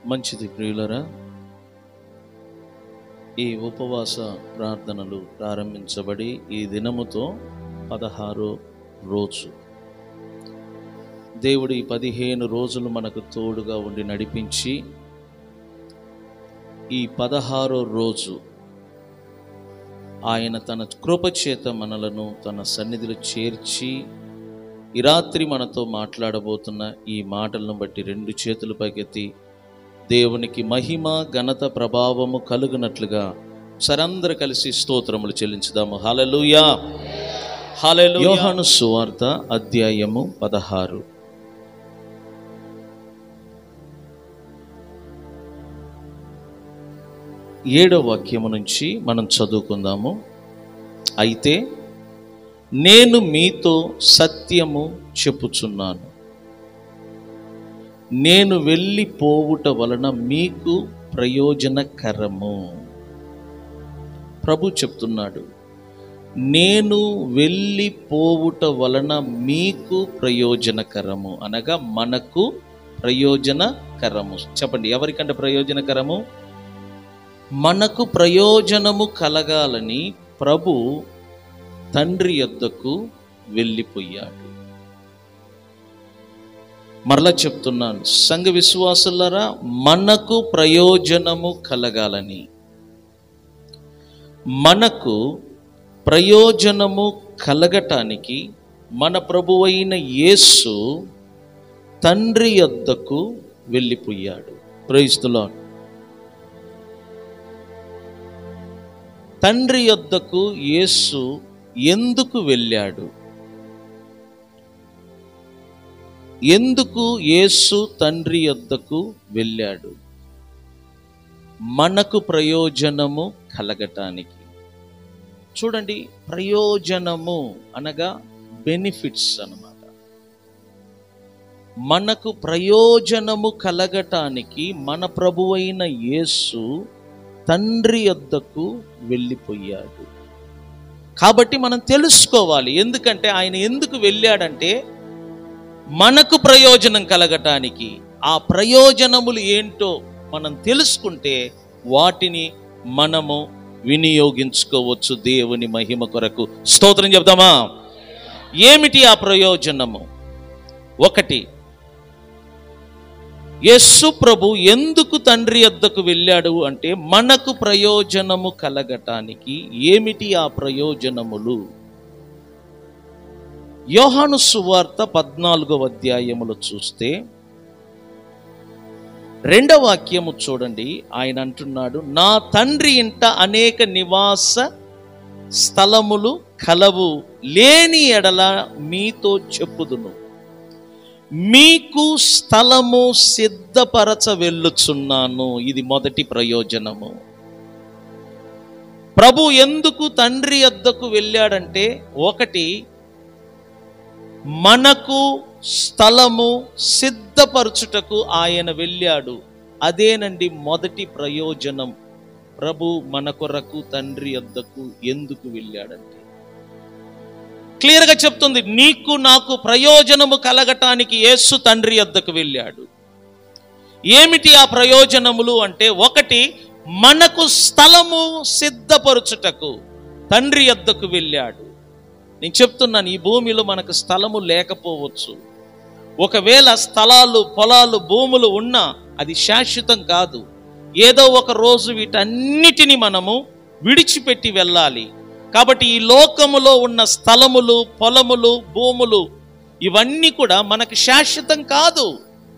మంచిది ప్రియులరా ఈ ఉపవాస ప్రార్థనలు ప్రారంభించబడి ఈ దినముతో పదహారో రోజు దేవుడు ఈ పదిహేను రోజులు మనకు తోడుగా ఉండి నడిపించి ఈ పదహారో రోజు ఆయన తన కృపచేత మనలను తన సన్నిధిలో చేర్చి ఈ రాత్రి మనతో మాట్లాడబోతున్న ఈ మాటలను బట్టి రెండు చేతులు పైకెత్తి దేవునికి మహిమ ఘనత ప్రభావము కలుగునట్లుగా సరందరు కలిసి స్తోత్రములు చెల్లించుదాము హలలుయా హలలు యోహాను సువార్త అధ్యాయము పదహారు ఏడో వాక్యము నుంచి మనం చదువుకుందాము అయితే నేను మీతో సత్యము చెప్పుచున్నాను నేను వెళ్ళిపోవుట వలన మీకు ప్రయోజనకరము ప్రభు చెప్తున్నాడు నేను వెళ్ళిపోవుట వలన మీకు ప్రయోజనకరము అనగా మనకు ప్రయోజనకరము చెప్పండి ఎవరికంటే ప్రయోజనకరము మనకు ప్రయోజనము కలగాలని ప్రభు తండ్రి యొద్దకు వెళ్ళిపోయాడు మరలా చెప్తున్నాను సంఘ విశ్వాసులరా మనకు ప్రయోజనము కలగాలని మనకు ప్రయోజనము కలగటానికి మన ప్రభువైన యేసు తండ్రి యొద్దకు వెళ్ళిపోయాడు ప్రైస్తులో తండ్రి యొద్దకు యేసు ఎందుకు వెళ్ళాడు ఎందుకు యేసు తండ్రి యొద్దకు వెళ్ళాడు మనకు ప్రయోజనము కలగటానికి చూడండి ప్రయోజనము అనగా బెనిఫిట్స్ అన్నమాట మనకు ప్రయోజనము కలగటానికి మన ప్రభువైన యేసు తండ్రి యొద్దకు వెళ్ళిపోయాడు కాబట్టి మనం తెలుసుకోవాలి ఎందుకంటే ఆయన ఎందుకు వెళ్ళాడంటే మనకు ప్రయోజనం కలగటానికి ఆ ప్రయోజనములు ఏంటో మనం తెలుసుకుంటే వాటిని మనము వినియోగించుకోవచ్చు దేవుని మహిమ కొరకు స్తోత్రం చెప్దామా ఏమిటి ఆ ప్రయోజనము ఒకటి యస్సు ప్రభు ఎందుకు తండ్రి వద్దకు వెళ్ళాడు అంటే మనకు ప్రయోజనము కలగటానికి ఏమిటి ఆ ప్రయోజనములు యోహాను సువార్త పద్నాలుగవ అధ్యాయములో చూస్తే రెండవ వాక్యము చూడండి ఆయన అంటున్నాడు నా తండ్రి ఇంట అనేక నివాస స్థలములు కలవు లేని ఎడల మీతో చెప్పుదును మీకు స్థలము సిద్ధపరచ వెళ్ళుచున్నాను ఇది మొదటి ప్రయోజనము ప్రభు ఎందుకు తండ్రి వద్దకు వెళ్ళాడంటే ఒకటి మనకు స్థలము సిద్ధపరచుటకు ఆయన వెళ్ళాడు అదేనండి మొదటి ప్రయోజనం ప్రభు మన కొరకు తండ్రి వద్దకు ఎందుకు వెళ్ళాడంటే క్లియర్గా చెప్తుంది నీకు నాకు ప్రయోజనము కలగటానికి యేసు తండ్రి వద్దకు వెళ్ళాడు ఏమిటి ఆ ప్రయోజనములు అంటే ఒకటి మనకు స్థలము సిద్ధపరచుటకు తండ్రి వద్దకు వెళ్ళాడు నేను చెప్తున్నాను ఈ భూమిలో మనకు స్థలము లేకపోవచ్చు ఒకవేళ స్థలాలు పొలాలు భూములు ఉన్నా అది శాశ్వతం కాదు ఏదో ఒక రోజు వీటన్నిటిని మనము విడిచిపెట్టి వెళ్ళాలి కాబట్టి ఈ లోకములో ఉన్న స్థలములు పొలములు భూములు ఇవన్నీ కూడా మనకు శాశ్వతం కాదు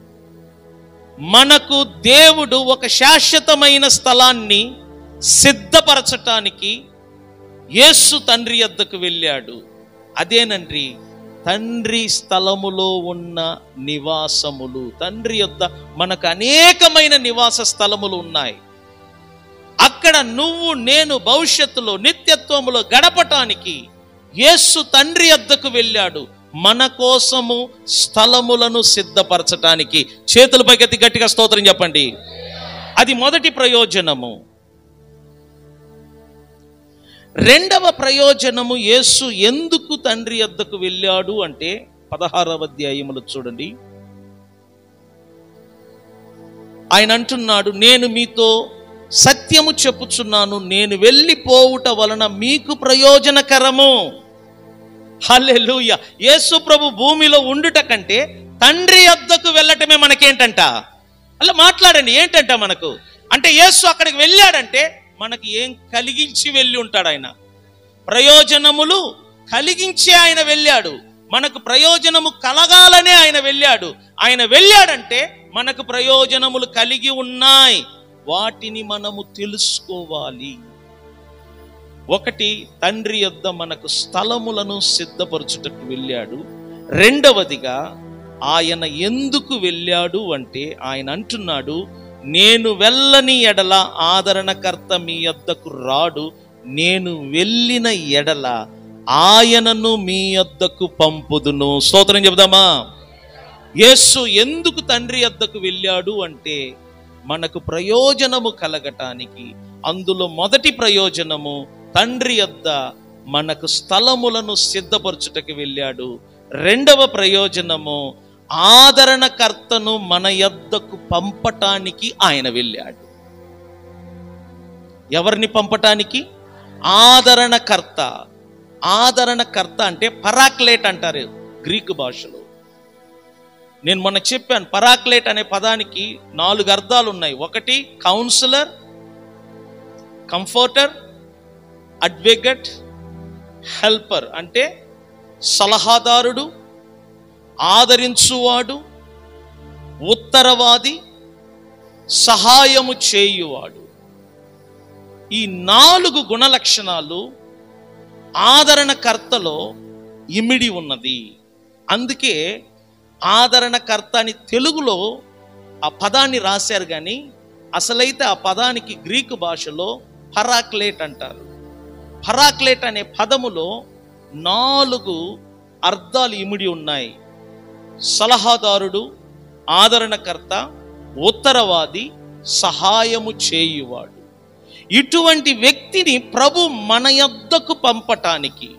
మనకు దేవుడు ఒక శాశ్వతమైన స్థలాన్ని సిద్ధపరచటానికి యేసు తండ్రి వద్దకు వెళ్ళాడు అదేనండి తండ్రి స్థలములో ఉన్న నివాసములు తండ్రి యొద్ద మనకు అనేకమైన నివాస స్థలములు ఉన్నాయి అక్కడ నువ్వు నేను భవిష్యత్తులో నిత్యత్వములో గడపటానికి యేసు తండ్రి వద్దకు వెళ్ళాడు మన కోసము స్థలములను సిద్ధపరచటానికి చేతుల పైకెత్తి గట్టిగా స్తోత్రం చెప్పండి అది మొదటి ప్రయోజనము రెండవ ప్రయోజనము యేసు ఎందుకు తండ్రి వద్దకు వెళ్ళాడు అంటే పదహారవ అధ్యాయములు చూడండి ఆయన అంటున్నాడు నేను మీతో సత్యము చెప్పుచున్నాను నేను వెళ్ళిపోవుట వలన మీకు ప్రయోజనకరము హల్లెలూయ యేసు ప్రభు భూమిలో ఉండుట కంటే తండ్రి వద్దకు వెళ్ళటమే మనకేంటంట అలా మాట్లాడండి ఏంటంట మనకు అంటే యేసు అక్కడికి వెళ్ళాడంటే మనకి ఏం కలిగించి వెళ్ళి ఉంటాడు ఆయన ప్రయోజనములు కలిగించి ఆయన వెళ్ళాడు మనకు ప్రయోజనము కలగాలనే ఆయన వెళ్ళాడు ఆయన వెళ్ళాడంటే మనకు ప్రయోజనములు కలిగి ఉన్నాయి వాటిని మనము తెలుసుకోవాలి ఒకటి తండ్రి యొద్ద మనకు స్థలములను సిద్ధపరచుటకు వెళ్ళాడు రెండవదిగా ఆయన ఎందుకు వెళ్ళాడు అంటే ఆయన అంటున్నాడు నేను వెళ్ళని ఎడల ఆదరణకర్త మీ యొద్దకు రాడు నేను వెళ్ళిన ఎడల ఆయనను మీ యొద్దకు పంపుదును స్తోత్రం చెబుదామా యేసు ఎందుకు తండ్రి యొద్దకు వెళ్ళాడు అంటే మనకు ప్రయోజనము కలగటానికి అందులో మొదటి ప్రయోజనము తండ్రి యొద్ద మనకు స్థలములను సిద్ధపరచుటకు వెళ్ళాడు రెండవ ప్రయోజనము ఆదరణకర్తను మన యొద్దకు పంపటానికి ఆయన వెళ్ళాడు ఎవరిని పంపటానికి ఆదరణకర్త ఆదరణకర్త అంటే పరాక్లేట్ అంటారు గ్రీకు భాషలో నేను మొన్న చెప్పాను పరాక్లేట్ అనే పదానికి నాలుగు అర్థాలు ఉన్నాయి ఒకటి కౌన్సిలర్ కంఫర్టర్ అడ్వకేట్ హెల్పర్ అంటే సలహాదారుడు ఆదరించువాడు ఉత్తరవాది సహాయము చేయువాడు ఈ నాలుగు గుణలక్షణాలు ఆదరణకర్తలో ఇమిడి ఉన్నది అందుకే ఆదరణకర్త అని తెలుగులో ఆ పదాన్ని రాశారు కానీ అసలైతే ఆ పదానికి గ్రీకు భాషలో పరాక్లేట్ అంటారు పరాక్లేట్ అనే పదములో నాలుగు అర్థాలు ఇమిడి ఉన్నాయి సలహాదారుడు ఆదరణకర్త ఉత్తరవాది సహాయము చేయువాడు ఇటువంటి వ్యక్తిని ప్రభు మన యొద్దకు పంపటానికి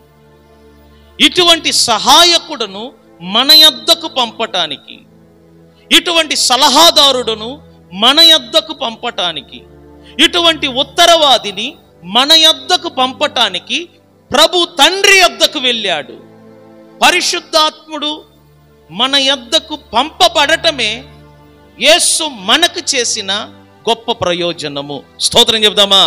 ఇటువంటి సహాయకుడును మన యొద్దకు పంపటానికి ఇటువంటి సలహాదారుడును మన యొద్దకు పంపటానికి ఇటువంటి ఉత్తరవాదిని మన యొద్దకు పంపటానికి ప్రభు తండ్రి యొద్దకు వెళ్ళాడు పరిశుద్ధాత్ముడు మన యొద్దకు పంపబడటమే యేసు మనకు చేసిన గొప్ప ప్రయోజనము స్తోత్రం చెబుదామా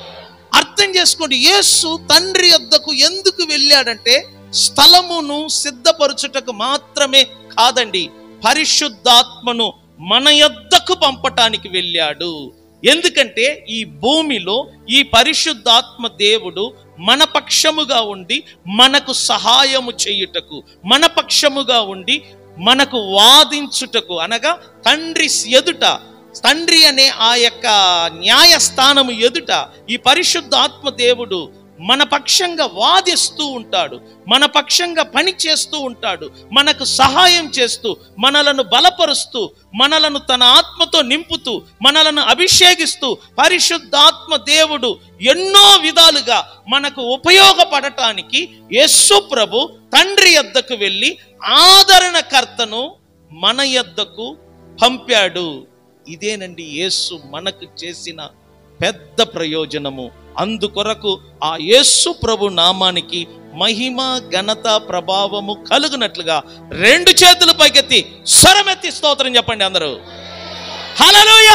అర్థం చేసుకోండి యేసు తండ్రి యొద్దకు ఎందుకు వెళ్ళాడంటే స్థలమును సిద్ధపరచుటకు మాత్రమే కాదండి పరిశుద్ధాత్మను మన యొద్దకు పంపటానికి వెళ్ళాడు ఎందుకంటే ఈ భూమిలో ఈ పరిశుద్ధాత్మ దేవుడు మన పక్షముగా ఉండి మనకు సహాయము చేయుటకు మన పక్షముగా ఉండి మనకు వాదించుటకు అనగా తండ్రి ఎదుట తండ్రి అనే ఆ యొక్క న్యాయస్థానము ఎదుట ఈ పరిశుద్ధాత్మ దేవుడు మన పక్షంగా వాదిస్తూ ఉంటాడు మన పక్షంగా పని చేస్తూ ఉంటాడు మనకు సహాయం చేస్తూ మనలను బలపరుస్తూ మనలను తన ఆత్మతో నింపుతూ మనలను అభిషేకిస్తూ పరిశుద్ధాత్మ దేవుడు ఎన్నో విధాలుగా మనకు ఉపయోగపడటానికి యేసు ప్రభు తండ్రి యొద్దకు వెళ్ళి ఆదరణకర్తను మన యొద్దకు పంపాడు ఇదేనండి యేసు మనకు చేసిన పెద్ద ప్రయోజనము అందుకొరకు ఆ యేసు ప్రభు నామానికి మహిమ ఘనత ప్రభావము కలుగునట్లుగా రెండు చేతులు పైకెత్తి స్వరమెత్తి స్తోత్రం చెప్పండి అందరూ హల్లెలూయా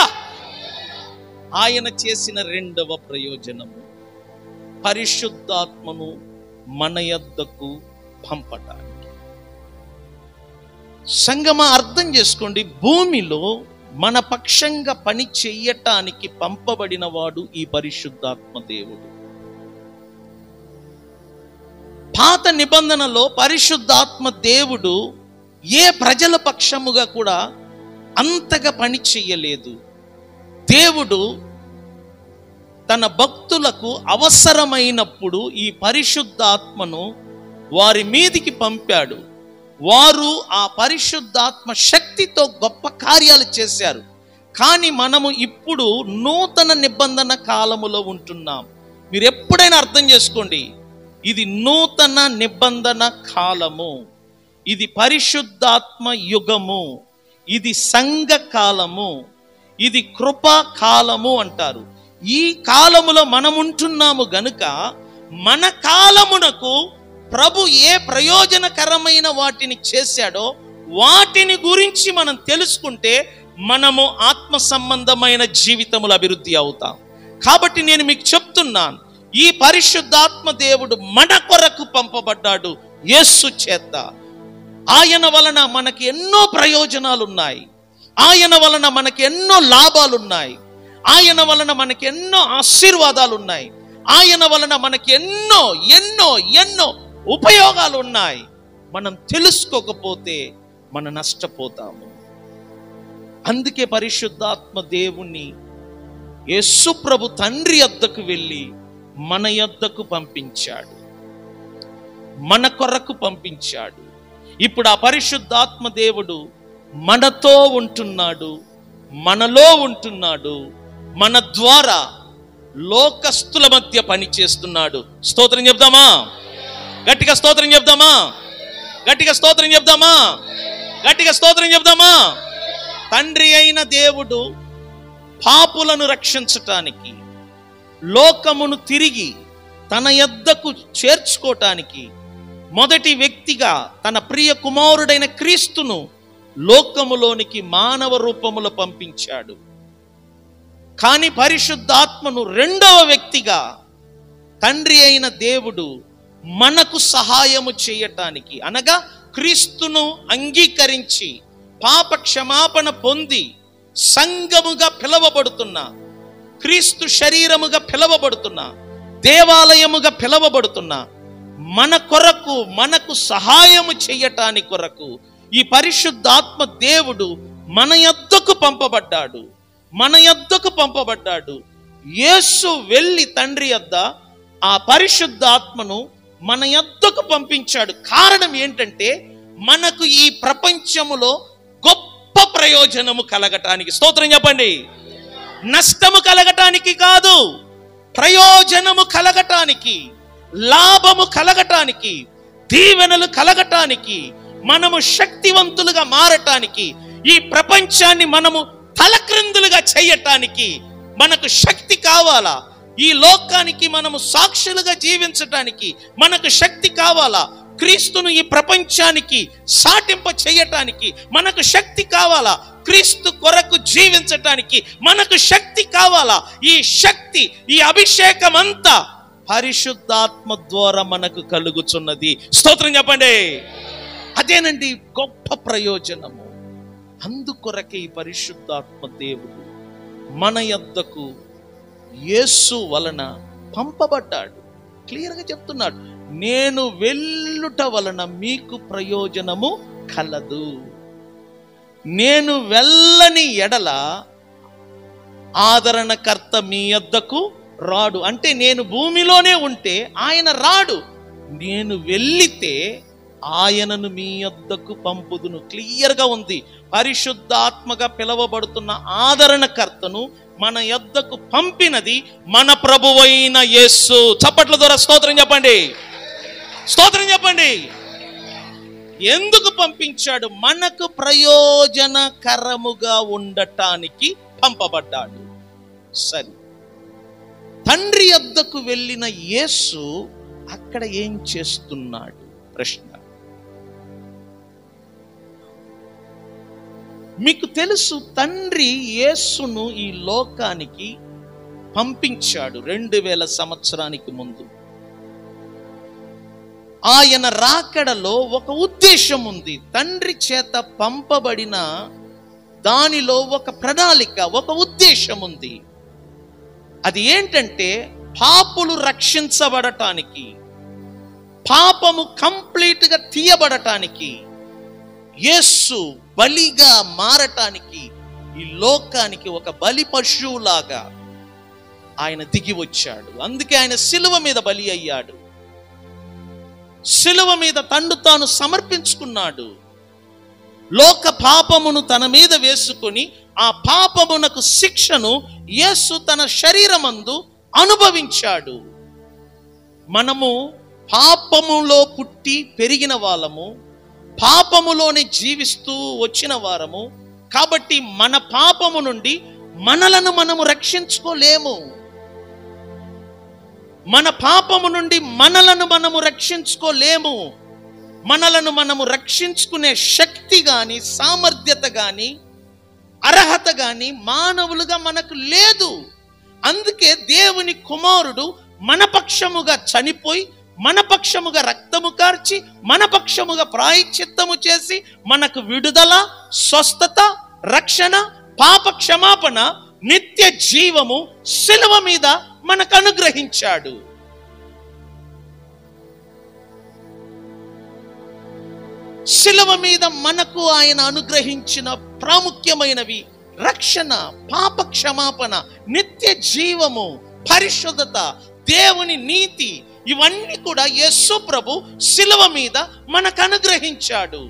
ఆయన చేసిన రెండవ ప్రయోజనము పరిశుద్ధాత్మను మన యొద్దకు పంపటానికి సంగమ అర్థం చేసుకోండి భూమిలో మన పక్షంగా పని చెయ్యటానికి పంపబడిన వాడు ఈ పరిశుద్ధాత్మ దేవుడు పాత నిబంధనలో పరిశుద్ధాత్మ దేవుడు ఏ ప్రజల పక్షముగా కూడా అంతగా పని చెయ్యలేదు దేవుడు తన భక్తులకు అవసరమైనప్పుడు ఈ పరిశుద్ధాత్మను వారి మీదికి పంపాడు వారు ఆ పరిశుద్ధాత్మ శక్తితో గొప్ప కార్యాలు చేశారు కానీ మనము ఇప్పుడు నూతన నిబంధన కాలములో ఉంటున్నాం మీరు ఎప్పుడైనా అర్థం చేసుకోండి ఇది నూతన నిబంధన కాలము ఇది పరిశుద్ధాత్మ యుగము ఇది సంఘ కాలము ఇది కృపా కాలము అంటారు ఈ కాలములో మనం ఉంటున్నాము గనుక మన కాలమునకు ప్రభు ఏ ప్రయోజనకరమైన వాటిని చేశాడో వాటిని గురించి మనం తెలుసుకుంటే మనము ఆత్మ సంబంధమైన జీవితములు అభివృద్ధి అవుతాం కాబట్టి నేను మీకు చెప్తున్నాను ఈ పరిశుద్ధాత్మ దేవుడు మన కొరకు పంపబడ్డాడు యేసు చేత ఆయన వలన మనకి ఎన్నో ప్రయోజనాలు ఉన్నాయి ఆయన వలన మనకి ఎన్నో లాభాలు ఉన్నాయి ఆయన వలన మనకి ఎన్నో ఆశీర్వాదాలు ఉన్నాయి ఆయన వలన మనకి ఎన్నో ఎన్నో ఎన్నో ఉపయోగాలు ఉన్నాయి మనం తెలుసుకోకపోతే మనం నష్టపోతాము అందుకే పరిశుద్ధాత్మ దేవుణ్ణి యేసు ప్రభు తండ్రి యొద్దకు వెళ్ళి మన యొద్దకు పంపించాడు మన కొరకు పంపించాడు ఇప్పుడు ఆ పరిశుద్ధాత్మ దేవుడు మనతో ఉంటున్నాడు మనలో ఉంటున్నాడు మన ద్వారా లోకస్తుల మధ్య పనిచేస్తున్నాడు స్తోత్రం చెప్దామా గట్టిగా స్తోత్రం చెప్దామా గట్టిగా స్తోత్రం చెప్దామా గట్టిగా స్తోత్రం చెప్దామా తండ్రి అయిన దేవుడు పాపులను రక్షించటానికి లోకమును తిరిగి తన యొద్దకు చేర్చుకోవటానికి మొదటి వ్యక్తిగా తన ప్రియ కుమారుడైన క్రీస్తును లోకములోనికి మానవ రూపములో పంపించాడు కానీ పరిశుద్ధాత్మను రెండవ వ్యక్తిగా తండ్రి అయిన దేవుడు మనకు సహాయము చేయటానికి అనగా క్రీస్తును అంగీకరించి పాప క్షమాపణ పొంది సంఘముగా పిలవబడుతున్న క్రీస్తు శరీరముగా పిలవబడుతున్న దేవాలయముగా పిలవబడుతున్న మన కొరకు మనకు సహాయము చేయటాని కొరకు ఈ పరిశుద్ధాత్మ దేవుడు మన యొద్దకు పంపబడ్డాడు మన యొద్దకు పంపబడ్డాడు యేసు వెళ్ళి తండ్రి యొద్ద ఆ పరిశుద్ధాత్మను మన యొద్దకు పంపించాడు కారణం ఏంటంటే మనకు ఈ ప్రపంచములో గొప్ప ప్రయోజనము కలగటానికి స్తోత్రం చెప్పండి నష్టము కలగటానికి కాదు ప్రయోజనము కలగటానికి లాభము కలగటానికి దీవెనలు కలగటానికి మనము శక్తివంతులుగా మారటానికి ఈ ప్రపంచాన్ని మనము తలక్రిందులుగా చేయటానికి మనకు శక్తి కావాలా ఈ లోకానికి మనము సాక్షులుగా జీవించటానికి మనకు శక్తి కావాలా క్రీస్తును ఈ ప్రపంచానికి సాటింప చేయటానికి మనకు శక్తి కావాలా క్రీస్తు కొరకు జీవించటానికి మనకు శక్తి కావాలా ఈ శక్తి ఈ అభిషేకం అంతా పరిశుద్ధాత్మ ద్వారా మనకు కలుగుచున్నది స్తోత్రం చెప్పండి అదేనండి గొప్ప ప్రయోజనము అందుకొరకే ఈ పరిశుద్ధాత్మ దేవుడు మన యొద్దకు యేసు వలన పంపబడ్డాడు క్లియర్గా చెప్తున్నాడు నేను వెళ్ళుట వలన మీకు ప్రయోజనము కలదు నేను వెళ్ళని ఎడల ఆదరణకర్త మీ యొద్దకు రాడు అంటే నేను భూమిలోనే ఉంటే ఆయన రాడు నేను వెళ్ళితే ఆయనను మీ యొద్దకు పంపుదును క్లియర్గా ఉంది పరిశుద్ధాత్మగా పిలవబడుతున్న ఆదరణకర్తను మన యొద్దకు పంపినది మన ప్రభువైన యేసు చప్పట్ల ద్వారా స్తోత్రం చెప్పండి స్తోత్రం చెప్పండి ఎందుకు పంపించాడు మనకు ప్రయోజనకరముగా ఉండటానికి పంపబడ్డాడు సరే తండ్రి యొద్దకు వెళ్ళిన యేసు అక్కడ ఏం చేస్తున్నాడు ప్రశ్న మీకు తెలుసు తండ్రి యేసును ఈ లోకానికి పంపించాడు రెండు వేల సంవత్సరానికి ముందు ఆయన రాకడలో ఒక ఉద్దేశం ఉంది తండ్రి చేత పంపబడిన దానిలో ఒక ప్రణాళిక ఒక ఉద్దేశం ఉంది అది ఏంటంటే పాపులు రక్షించబడటానికి పాపము కంప్లీట్గా తీయబడటానికి యేసు బలిగా మారటానికి ఈ లోకానికి ఒక బలి పశువులాగా ఆయన దిగి వచ్చాడు అందుకే ఆయన శిలువ మీద బలి అయ్యాడు శిలువ మీద తండు తాను సమర్పించుకున్నాడు లోక పాపమును తన మీద వేసుకొని ఆ పాపమునకు శిక్షను యేసు తన శరీరమందు అనుభవించాడు మనము పాపములో పుట్టి పెరిగిన వాళ్ళము పాపములోనే జీవిస్తూ వచ్చిన వారము కాబట్టి మన పాపము నుండి మనలను మనము రక్షించుకోలేము మన పాపము నుండి మనలను మనము రక్షించుకోలేము మనలను మనము రక్షించుకునే శక్తి గాని సామర్థ్యత గాని అర్హత గాని మానవులుగా మనకు లేదు అందుకే దేవుని కుమారుడు మన పక్షముగా చనిపోయి మన పక్షముగా రక్తము కార్చి మన పక్షముగా ప్రాయశ్చిత్తము చేసి మనకు విడుదల స్వస్థత రక్షణ పాప క్షమాపణ నిత్య జీవము శిలువ మీద మనకు అనుగ్రహించాడు శిలువ మీద మనకు ఆయన అనుగ్రహించిన ప్రాముఖ్యమైనవి రక్షణ పాప క్షమాపణ నిత్య జీవము పరిశుద్ధత దేవుని నీతి ఇవన్నీ కూడా యేసు ప్రభు శిలువ మీద మనకు అనుగ్రహించాడు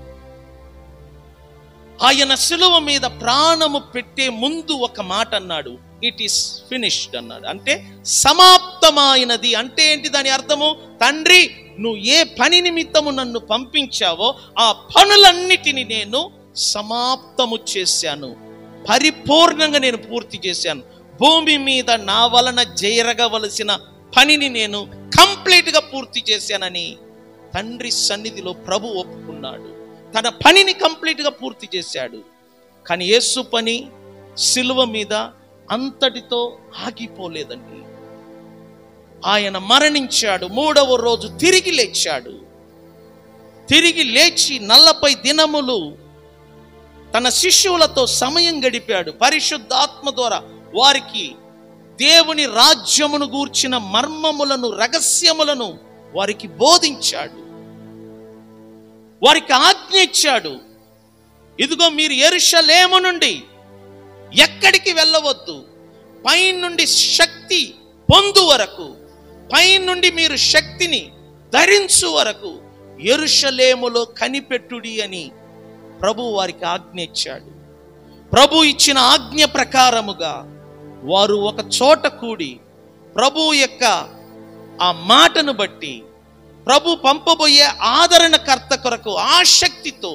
ఆయన శిలువ మీద ప్రాణము పెట్టే ముందు ఒక మాట అన్నాడు ఇట్ ఈస్ ఫినిష్డ్ అన్నాడు అంటే సమాప్తమైనది అంటే ఏంటి దాని అర్థము తండ్రి నువ్వు ఏ పని నిమిత్తము నన్ను పంపించావో ఆ పనులన్నిటిని నేను సమాప్తము చేశాను పరిపూర్ణంగా నేను పూర్తి చేశాను భూమి మీద నా వలన జరగవలసిన పనిని నేను కంప్లీట్గా పూర్తి చేశానని తండ్రి సన్నిధిలో ప్రభు ఒప్పుకున్నాడు తన పనిని కంప్లీట్గా పూర్తి చేశాడు కానీ యేసు పని సిలువ మీద అంతటితో ఆగిపోలేదండి ఆయన మరణించాడు మూడవ రోజు తిరిగి లేచాడు తిరిగి లేచి నలభై దినములు తన శిష్యులతో సమయం గడిపాడు పరిశుద్ధాత్మ ద్వారా వారికి దేవుని రాజ్యమును గూర్చిన మర్మములను రహస్యములను వారికి బోధించాడు వారికి ఆజ్ఞ ఇచ్చాడు ఇదిగో మీరు ఎరుషలేము నుండి ఎక్కడికి వెళ్ళవద్దు పై నుండి శక్తి పొందు వరకు పై నుండి మీరు శక్తిని ధరించు వరకు ఎరుషలేములో కనిపెట్టుడి అని ప్రభు వారికి ఆజ్ఞ ఇచ్చాడు ప్రభు ఇచ్చిన ఆజ్ఞ ప్రకారముగా వారు ఒక చోట కూడి ప్రభు యొక్క ఆ మాటను బట్టి ప్రభు పంపబోయే ఆదరణకర్త కొరకు ఆసక్తితో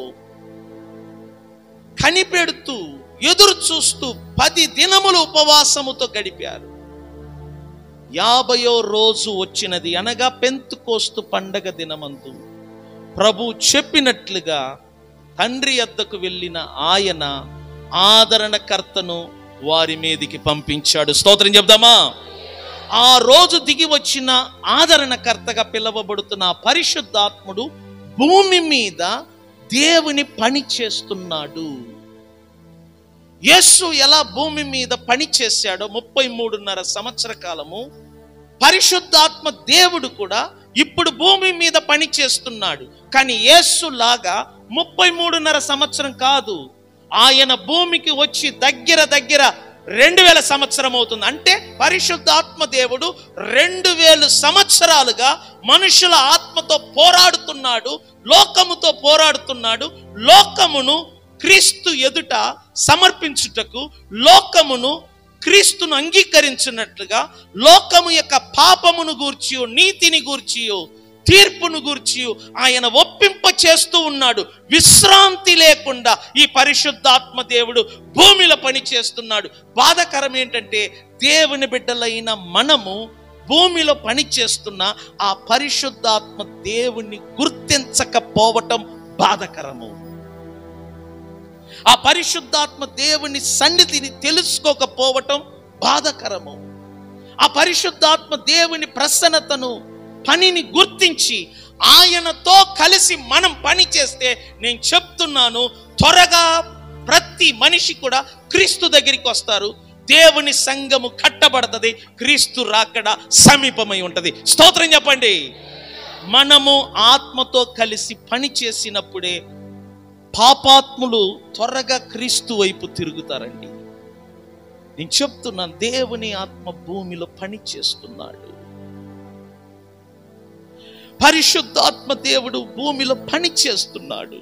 కనిపెడుతూ ఎదురు చూస్తూ పది దినములు ఉపవాసముతో గడిపారు యాభయో రోజు వచ్చినది అనగా పెంతుకోస్తు పండగ దినమందు ప్రభు చెప్పినట్లుగా తండ్రి వద్దకు వెళ్ళిన ఆయన ఆదరణకర్తను వారి మీదికి పంపించాడు స్తోత్రం చెప్దామా ఆ రోజు దిగి వచ్చిన ఆదరణకర్తగా పిలువబడుతున్న ఆ పరిశుద్ధాత్ముడు భూమి మీద దేవుని పని చేస్తున్నాడు యేసు ఎలా భూమి మీద పని చేశాడో ముప్పై మూడున్నర సంవత్సర కాలము పరిశుద్ధాత్మ దేవుడు కూడా ఇప్పుడు భూమి మీద పని చేస్తున్నాడు కానీ యేసు లాగా ముప్పై మూడున్నర సంవత్సరం కాదు ఆయన భూమికి వచ్చి దగ్గర దగ్గర రెండు వేల సంవత్సరం అవుతుంది అంటే పరిశుద్ధాత్మ దేవుడు రెండు వేలు సంవత్సరాలుగా మనుషుల ఆత్మతో పోరాడుతున్నాడు లోకముతో పోరాడుతున్నాడు లోకమును క్రీస్తు ఎదుట సమర్పించుటకు లోకమును క్రీస్తును అంగీకరించినట్లుగా లోకము యొక్క పాపమును గూర్చియో నీతిని గూర్చియో తీర్పును గూర్చి ఆయన ఒప్పింప చేస్తూ ఉన్నాడు విశ్రాంతి లేకుండా ఈ పరిశుద్ధాత్మ దేవుడు భూమిలో పని చేస్తున్నాడు బాధకరం ఏంటంటే దేవుని బిడ్డలైన మనము భూమిలో పని చేస్తున్న ఆ పరిశుద్ధాత్మ దేవుణ్ణి గుర్తించకపోవటం బాధకరము ఆ పరిశుద్ధాత్మ దేవుని సన్నిధిని తెలుసుకోకపోవటం బాధకరము ఆ పరిశుద్ధాత్మ దేవుని ప్రసన్నతను పనిని గుర్తించి ఆయనతో కలిసి మనం పని చేస్తే నేను చెప్తున్నాను త్వరగా ప్రతి మనిషి కూడా క్రీస్తు దగ్గరికి వస్తారు దేవుని సంఘము కట్టబడుతుంది క్రీస్తు రాకడ సమీపమై ఉంటది స్తోత్రం చెప్పండి మనము ఆత్మతో కలిసి పని చేసినప్పుడే పాపాత్ములు త్వరగా క్రీస్తు వైపు తిరుగుతారండి నేను చెప్తున్నాను దేవుని ఆత్మ భూమిలో పని చేస్తున్నాడు పరిశుద్ధాత్మ దేవుడు భూమిలో పని చేస్తున్నాడు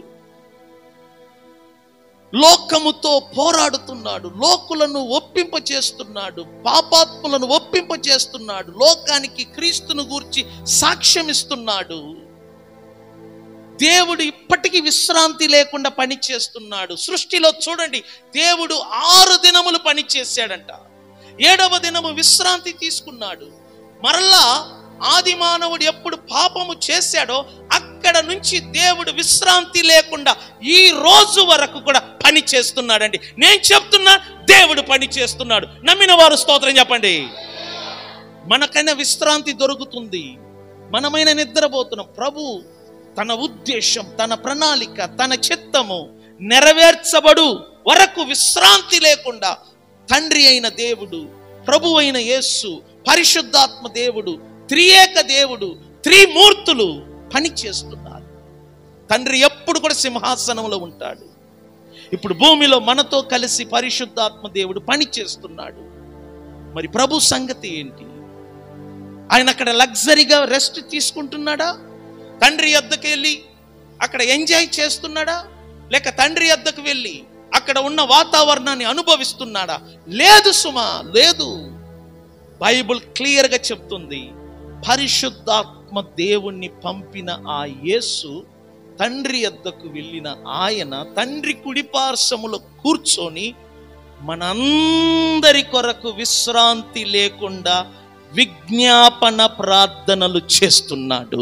లోకముతో పోరాడుతున్నాడు లోకులను ఒప్పింప చేస్తున్నాడు పాపాత్ములను ఒప్పింప చేస్తున్నాడు లోకానికి క్రీస్తును గూర్చి సాక్ష్యమిస్తున్నాడు దేవుడు ఇప్పటికీ విశ్రాంతి లేకుండా పని చేస్తున్నాడు సృష్టిలో చూడండి దేవుడు ఆరు దినములు పని చేశాడంట ఏడవ దినము విశ్రాంతి తీసుకున్నాడు మరలా ఆది మానవుడు ఎప్పుడు పాపము చేశాడో అక్కడ నుంచి దేవుడు విశ్రాంతి లేకుండా ఈ రోజు వరకు కూడా పని చేస్తున్నాడండి నేను చెప్తున్నా దేవుడు పని చేస్తున్నాడు నమ్మిన వారు స్తోత్రం చెప్పండి మనకైనా విశ్రాంతి దొరుకుతుంది మనమైన నిద్రపోతున్నాం ప్రభు తన ఉద్దేశం తన ప్రణాళిక తన చిత్తము నెరవేర్చబడు వరకు విశ్రాంతి లేకుండా తండ్రి అయిన దేవుడు ప్రభు అయిన యేస్సు పరిశుద్ధాత్మ దేవుడు త్రియేక దేవుడు త్రిమూర్తులు పని చేస్తున్నారు తండ్రి ఎప్పుడు కూడా సింహాసనంలో ఉంటాడు ఇప్పుడు భూమిలో మనతో కలిసి పరిశుద్ధాత్మ దేవుడు పని చేస్తున్నాడు మరి ప్రభు సంగతి ఏంటి ఆయన అక్కడ లగ్జరీగా రెస్ట్ తీసుకుంటున్నాడా తండ్రి యొద్దకు వెళ్ళి అక్కడ ఎంజాయ్ చేస్తున్నాడా లేక తండ్రి యొద్దకు వెళ్ళి అక్కడ ఉన్న వాతావరణాన్ని అనుభవిస్తున్నాడా లేదు సుమా లేదు బైబుల్ క్లియర్గా చెప్తుంది పరిశుద్ధాత్మ దేవుణ్ణి పంపిన ఆ యేసు తండ్రి యొద్దకు వెళ్ళిన ఆయన తండ్రి కుడిపార్శ్వములో కూర్చొని మనందరి కొరకు విశ్రాంతి లేకుండా విజ్ఞాపన ప్రార్థనలు చేస్తున్నాడు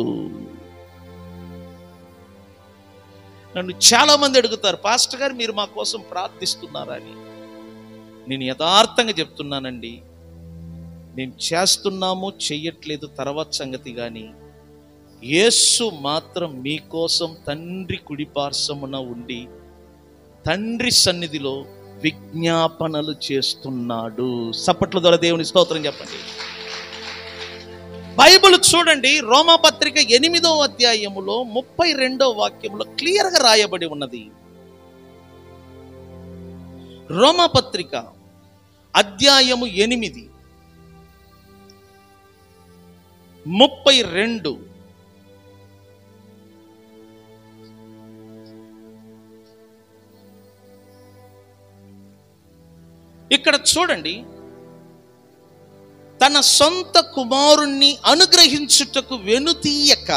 నన్ను చాలా మంది అడుగుతారు పాస్టర్ గారు మీరు మా కోసం ప్రార్థిస్తున్నారని నేను యథార్థంగా చెప్తున్నానండి నేను చేస్తున్నాము చెయ్యట్లేదు తర్వాత సంగతి కానీ యేసు మాత్రం మీకోసం తండ్రి కుడిపార్శ్వమున ఉండి తండ్రి సన్నిధిలో విజ్ఞాపనలు చేస్తున్నాడు సప్పట్ల ద్వారా దేవుని స్తోత్రం చెప్పండి బైబిల్ చూడండి రోమాపత్రిక ఎనిమిదో అధ్యాయములో ముప్పై రెండో వాక్యములో క్లియర్గా రాయబడి ఉన్నది రోమాపత్రిక అధ్యాయము ఎనిమిది ముప్పై రెండు ఇక్కడ చూడండి తన సొంత కుమారుణ్ణి అనుగ్రహించుటకు వెనుతీయక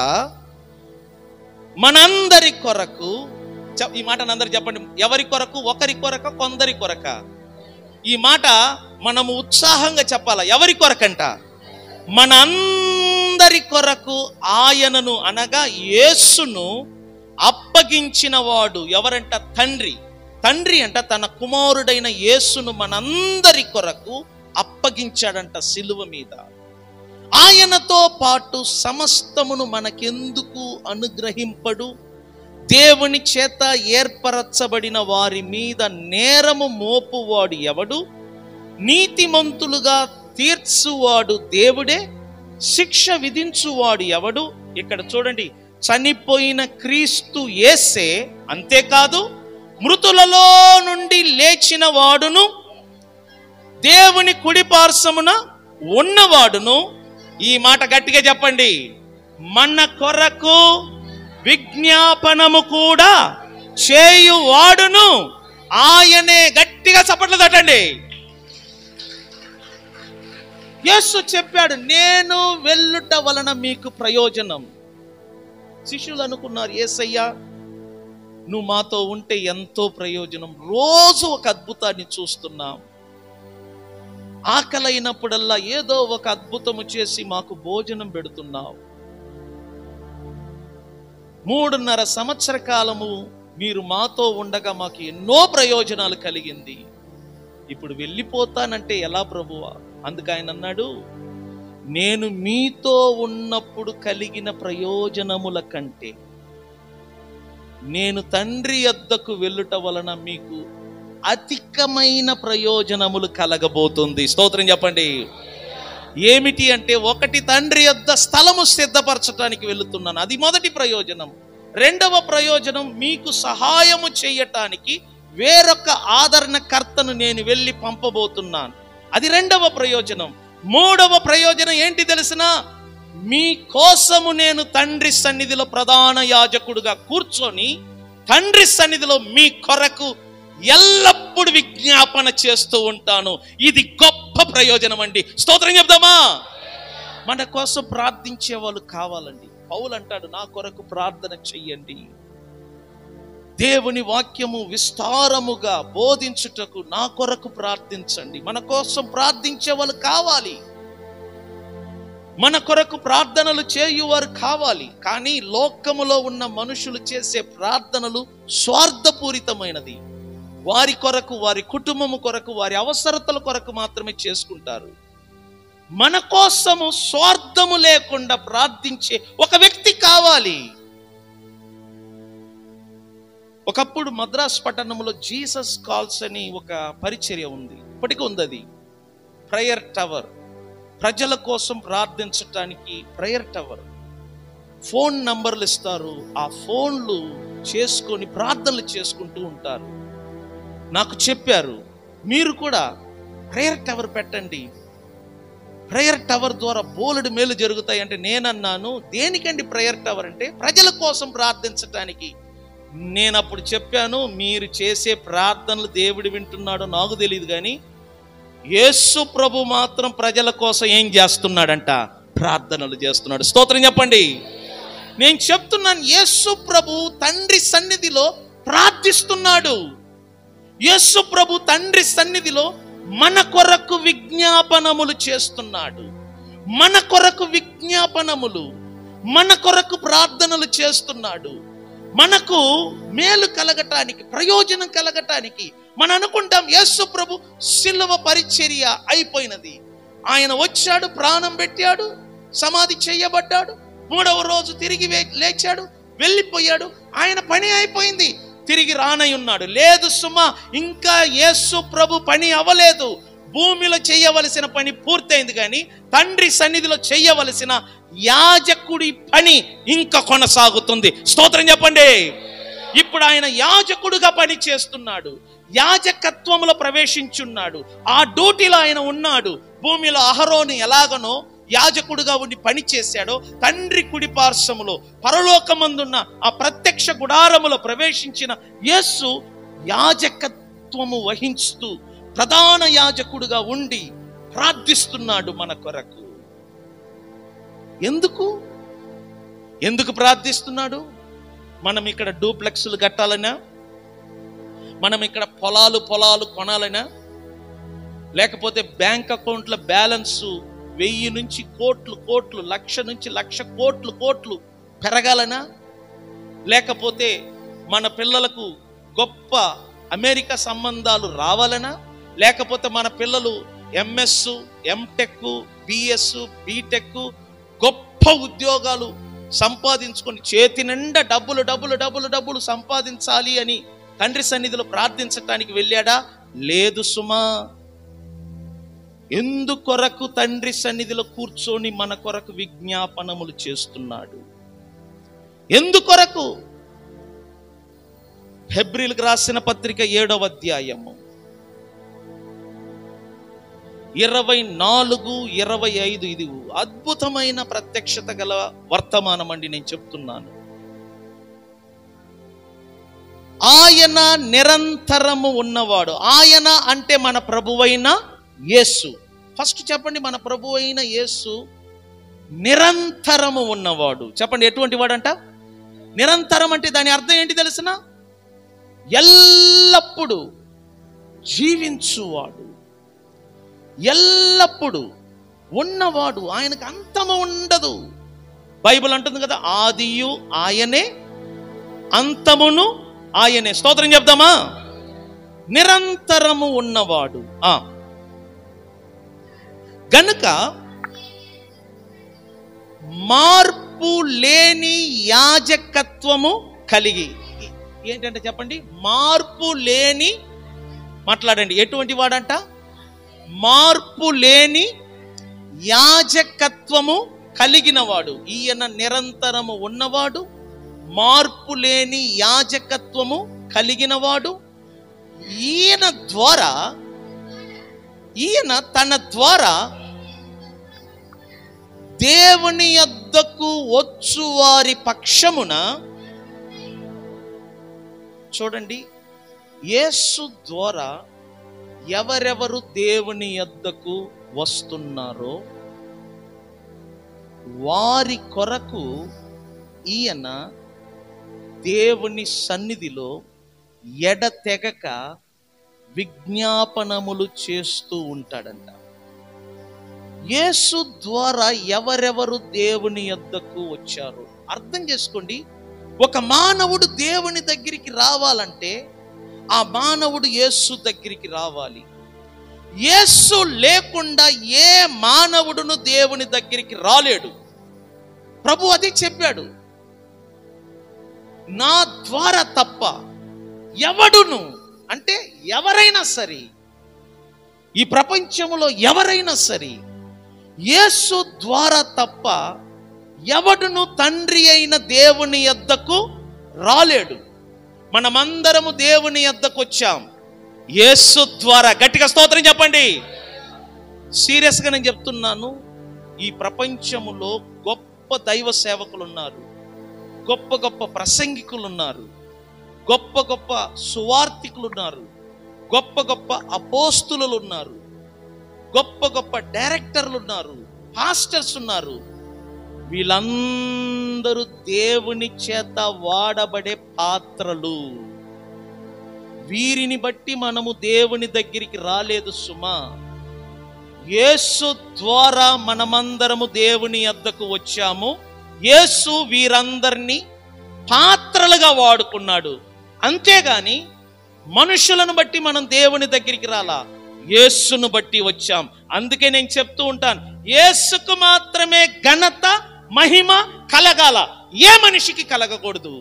మనందరి కొరకు చెప్- ఈ మాట అందరు చెప్పండి ఎవరి కొరకు ఒకరి కొరక కొందరి కొరక ఈ మాట మనము ఉత్సాహంగా చెప్పాలా ఎవరి కొరకంట మన అందరి కొరకు ఆయనను అనగా యేసును అప్పగించిన వాడు ఎవరంట తండ్రి తండ్రి అంట తన కుమారుడైన యేసును మనందరి కొరకు అప్పగించాడంట సిలువ మీద ఆయనతో పాటు సమస్తమును మనకెందుకు అనుగ్రహింపడు దేవుని చేత ఏర్పరచబడిన వారి మీద నేరము మోపువాడు ఎవడు నీతిమంతులుగా తీర్చువాడు దేవుడే శిక్ష విధించువాడు ఎవడు ఇక్కడ చూడండి చనిపోయిన క్రీస్తు యేసే అంతేకాదు మృతులలో నుండి లేచిన వాడును దేవుని కుడిపార్శ్వమున ఉన్నవాడును ఈ మాట గట్టిగా చెప్పండి మన కొరకు విజ్ఞాపనము కూడా చేయువాడును ఆయనే గట్టిగా చప్పట్లు తట్టండి యేసు చెప్పాడు నేను వెళ్ళుట వలన మీకు ప్రయోజనం శిష్యులు అనుకున్నారు ఏసయ్యా నువ్వు మాతో ఉంటే ఎంతో ప్రయోజనం రోజు ఒక అద్భుతాన్ని చూస్తున్నాం ఆకలైనప్పుడల్లా ఏదో ఒక అద్భుతము చేసి మాకు భోజనం పెడుతున్నావు మూడున్నర సంవత్సర కాలము మీరు మాతో ఉండగా మాకు ఎన్నో ప్రయోజనాలు కలిగింది ఇప్పుడు వెళ్ళిపోతానంటే ఎలా ప్రభువా అందుకు ఆయన అన్నాడు నేను మీతో ఉన్నప్పుడు కలిగిన ప్రయోజనముల కంటే నేను తండ్రి యొద్దకు వెళ్ళుట వలన మీకు అధికమైన ప్రయోజనములు కలగబోతుంది స్తోత్రం చెప్పండి ఏమిటి అంటే ఒకటి తండ్రి యొద్ద స్థలము సిద్ధపరచడానికి వెళుతున్నాను అది మొదటి ప్రయోజనం రెండవ ప్రయోజనం మీకు సహాయము చేయటానికి వేరొక ఆదరణకర్తను నేను వెళ్ళి పంపబోతున్నాను అది రెండవ ప్రయోజనం మూడవ ప్రయోజనం ఏంటి తెలిసిన మీ కోసము నేను తండ్రి సన్నిధిలో ప్రధాన యాజకుడుగా కూర్చొని తండ్రి సన్నిధిలో మీ కొరకు ఎల్లప్పుడూ విజ్ఞాపన చేస్తూ ఉంటాను ఇది గొప్ప ప్రయోజనం అండి స్తోత్రం చెప్దామా మన కోసం ప్రార్థించే వాళ్ళు కావాలండి పౌలు అంటాడు నా కొరకు ప్రార్థన చెయ్యండి దేవుని వాక్యము విస్తారముగా బోధించుటకు నా కొరకు ప్రార్థించండి మన కోసం ప్రార్థించే వాళ్ళు కావాలి మన కొరకు ప్రార్థనలు చేయువారు కావాలి కానీ లోకములో ఉన్న మనుషులు చేసే ప్రార్థనలు స్వార్థపూరితమైనది వారి కొరకు వారి కుటుంబము కొరకు వారి అవసరతల కొరకు మాత్రమే చేసుకుంటారు మన కోసము స్వార్థము లేకుండా ప్రార్థించే ఒక వ్యక్తి కావాలి ఒకప్పుడు మద్రాస్ పట్టణంలో జీసస్ కాల్స్ అని ఒక పరిచర్య ఉంది ఇప్పటికీ ఉంది అది ప్రేయర్ టవర్ ప్రజల కోసం ప్రార్థించటానికి ప్రేయర్ టవర్ ఫోన్ నంబర్లు ఇస్తారు ఆ ఫోన్లు చేసుకొని ప్రార్థనలు చేసుకుంటూ ఉంటారు నాకు చెప్పారు మీరు కూడా ప్రేయర్ టవర్ పెట్టండి ప్రేయర్ టవర్ ద్వారా బోలెడు మేలు జరుగుతాయి అంటే నేనన్నాను దేనికండి ప్రేయర్ టవర్ అంటే ప్రజల కోసం ప్రార్థించటానికి నేను అప్పుడు చెప్పాను మీరు చేసే ప్రార్థనలు దేవుడు వింటున్నాడో నాకు తెలియదు కానీ యేసు ప్రభు మాత్రం ప్రజల కోసం ఏం చేస్తున్నాడంట ప్రార్థనలు చేస్తున్నాడు స్తోత్రం చెప్పండి నేను చెప్తున్నాను యేసు ప్రభు తండ్రి సన్నిధిలో ప్రార్థిస్తున్నాడు యేసు ప్రభు తండ్రి సన్నిధిలో మన కొరకు విజ్ఞాపనములు చేస్తున్నాడు మన కొరకు విజ్ఞాపనములు మన కొరకు ప్రార్థనలు చేస్తున్నాడు మనకు మేలు కలగటానికి ప్రయోజనం కలగటానికి మనం అనుకుంటాం యేసు ప్రభు సిలువ పరిచర్య అయిపోయినది ఆయన వచ్చాడు ప్రాణం పెట్టాడు సమాధి చేయబడ్డాడు మూడవ రోజు తిరిగి వే- లేచాడు వెళ్ళిపోయాడు ఆయన పని అయిపోయింది తిరిగి రానై ఉన్నాడు లేదు సుమా ఇంకా యేసు ప్రభు పని అవ్వలేదు భూమిలో చేయవలసిన పని పూర్తయింది కానీ తండ్రి సన్నిధిలో చేయవలసిన యాజకుడి పని ఇంకా కొనసాగుతుంది స్తోత్రం చెప్పండి ఇప్పుడు ఆయన యాజకుడుగా పని చేస్తున్నాడు యాజకత్వంలో ప్రవేశించున్నాడు ఆ డ్యూటీలో ఆయన ఉన్నాడు భూమిలో అహరోని ఎలాగనో యాజకుడుగా ఉండి పని చేశాడో తండ్రి కుడి పార్శ్వములో పరలోకమందున్న ఆ ప్రత్యక్ష గుడారములో ప్రవేశించిన యేసు యాజకత్వము వహించుతూ ప్రధాన యాజకుడుగా ఉండి ప్రార్థిస్తున్నాడు మన కొరకు ఎందుకు ఎందుకు ప్రార్థిస్తున్నాడు మనం ఇక్కడ డూప్లెక్స్లు కట్టాలనా మనం ఇక్కడ పొలాలు పొలాలు కొనాలనా లేకపోతే బ్యాంక్ అకౌంట్ల బ్యాలెన్స్ వెయ్యి నుంచి కోట్లు కోట్లు లక్ష నుంచి లక్ష కోట్లు కోట్లు పెరగాలనా లేకపోతే మన పిల్లలకు గొప్ప అమెరికా సంబంధాలు రావాలనా లేకపోతే మన పిల్లలు ఎంఎస్ ఎంటెక్ బిఎస్ బీటెక్ గొప్ప ఉద్యోగాలు సంపాదించుకొని చేతి నిండా డబ్బులు డబ్బులు డబ్బులు డబ్బులు సంపాదించాలి అని తండ్రి సన్నిధిలో ప్రార్థించటానికి వెళ్ళాడా లేదు సుమా ఎందుకొరకు తండ్రి సన్నిధిలో కూర్చొని మన కొరకు విజ్ఞాపనములు చేస్తున్నాడు ఎందుకొరకు హెబ్రిల్కి రాసిన పత్రిక ఏడవ అధ్యాయము ఇరవై నాలుగు ఇరవై ఐదు ఇది అద్భుతమైన ప్రత్యక్షత గల వర్తమానం అండి నేను చెప్తున్నాను ఆయన నిరంతరము ఉన్నవాడు ఆయన అంటే మన ప్రభువైన యేసు ఫస్ట్ చెప్పండి మన ప్రభు అయిన యేసు నిరంతరము ఉన్నవాడు చెప్పండి ఎటువంటి వాడంట నిరంతరం అంటే దాని అర్థం ఏంటి తెలిసిన ఎల్లప్పుడూ జీవించువాడు ఎల్లప్పుడూ ఉన్నవాడు ఆయనకు అంతము ఉండదు బైబిల్ అంటుంది కదా ఆదియు ఆయనే అంతమును ఆయనే స్తోత్రం చెప్దామా నిరంతరము ఉన్నవాడు ఆ గనుక మార్పు లేని యాజకత్వము కలిగి ఏంటంటే చెప్పండి మార్పు లేని మాట్లాడండి ఎటువంటి వాడంట మార్పు లేని యాజకత్వము కలిగిన వాడు ఈయన నిరంతరము ఉన్నవాడు మార్పు లేని యాజకత్వము కలిగిన వాడు ఈయన ద్వారా ఈయన తన ద్వారా దేవుని యొద్దకు వచ్చు వారి పక్షమున చూడండి యేసు ద్వారా ఎవరెవరు దేవుని యొద్దకు వస్తున్నారో వారి కొరకు ఈయన దేవుని సన్నిధిలో ఎడతెగక విజ్ఞాపనములు చేస్తూ ఉంటాడంట యేసు ద్వారా ఎవరెవరు దేవుని యొద్దకు వచ్చారు అర్థం చేసుకోండి ఒక మానవుడు దేవుని దగ్గరికి రావాలంటే ఆ మానవుడు యేసు దగ్గరికి రావాలి యేసు లేకుండా ఏ మానవుడును దేవుని దగ్గరికి రాలేడు ప్రభు అది చెప్పాడు నా ద్వారా తప్ప ఎవడును అంటే ఎవరైనా సరే ఈ ప్రపంచంలో ఎవరైనా సరే యేసు ద్వారా తప్ప ఎవడును తండ్రి అయిన దేవుని యొద్దకు రాలేడు మనమందరము దేవుని యొద్దకు వచ్చాం యేసు ద్వారా గట్టిగా స్తోత్రం చెప్పండి సీరియస్గా నేను చెప్తున్నాను ఈ ప్రపంచములో గొప్ప దైవ సేవకులు ఉన్నారు గొప్ప గొప్ప ప్రసంగికులు ఉన్నారు గొప్ప గొప్ప సువార్థికులు ఉన్నారు గొప్ప గొప్ప అపోస్తులు ఉన్నారు గొప్ప గొప్ప డైరెక్టర్లు ఉన్నారు పాస్టర్స్ ఉన్నారు వీళ్ళందరూ దేవుని చేత వాడబడే పాత్రలు వీరిని బట్టి మనము దేవుని దగ్గరికి రాలేదు సుమా యేసు ద్వారా మనమందరము దేవుని యొద్దకు వచ్చాము యేసు వీరందరినీ పాత్రలుగా వాడుకున్నాడు అంతేగాని మనుషులను బట్టి మనం దేవుని దగ్గరికి రాలా యేసును బట్టి వచ్చాం అందుకే నేను చెప్తూ ఉంటాను యేసుకు మాత్రమే ఘనత మహిమ కలగాల ఏ మనిషికి కలగకూడదు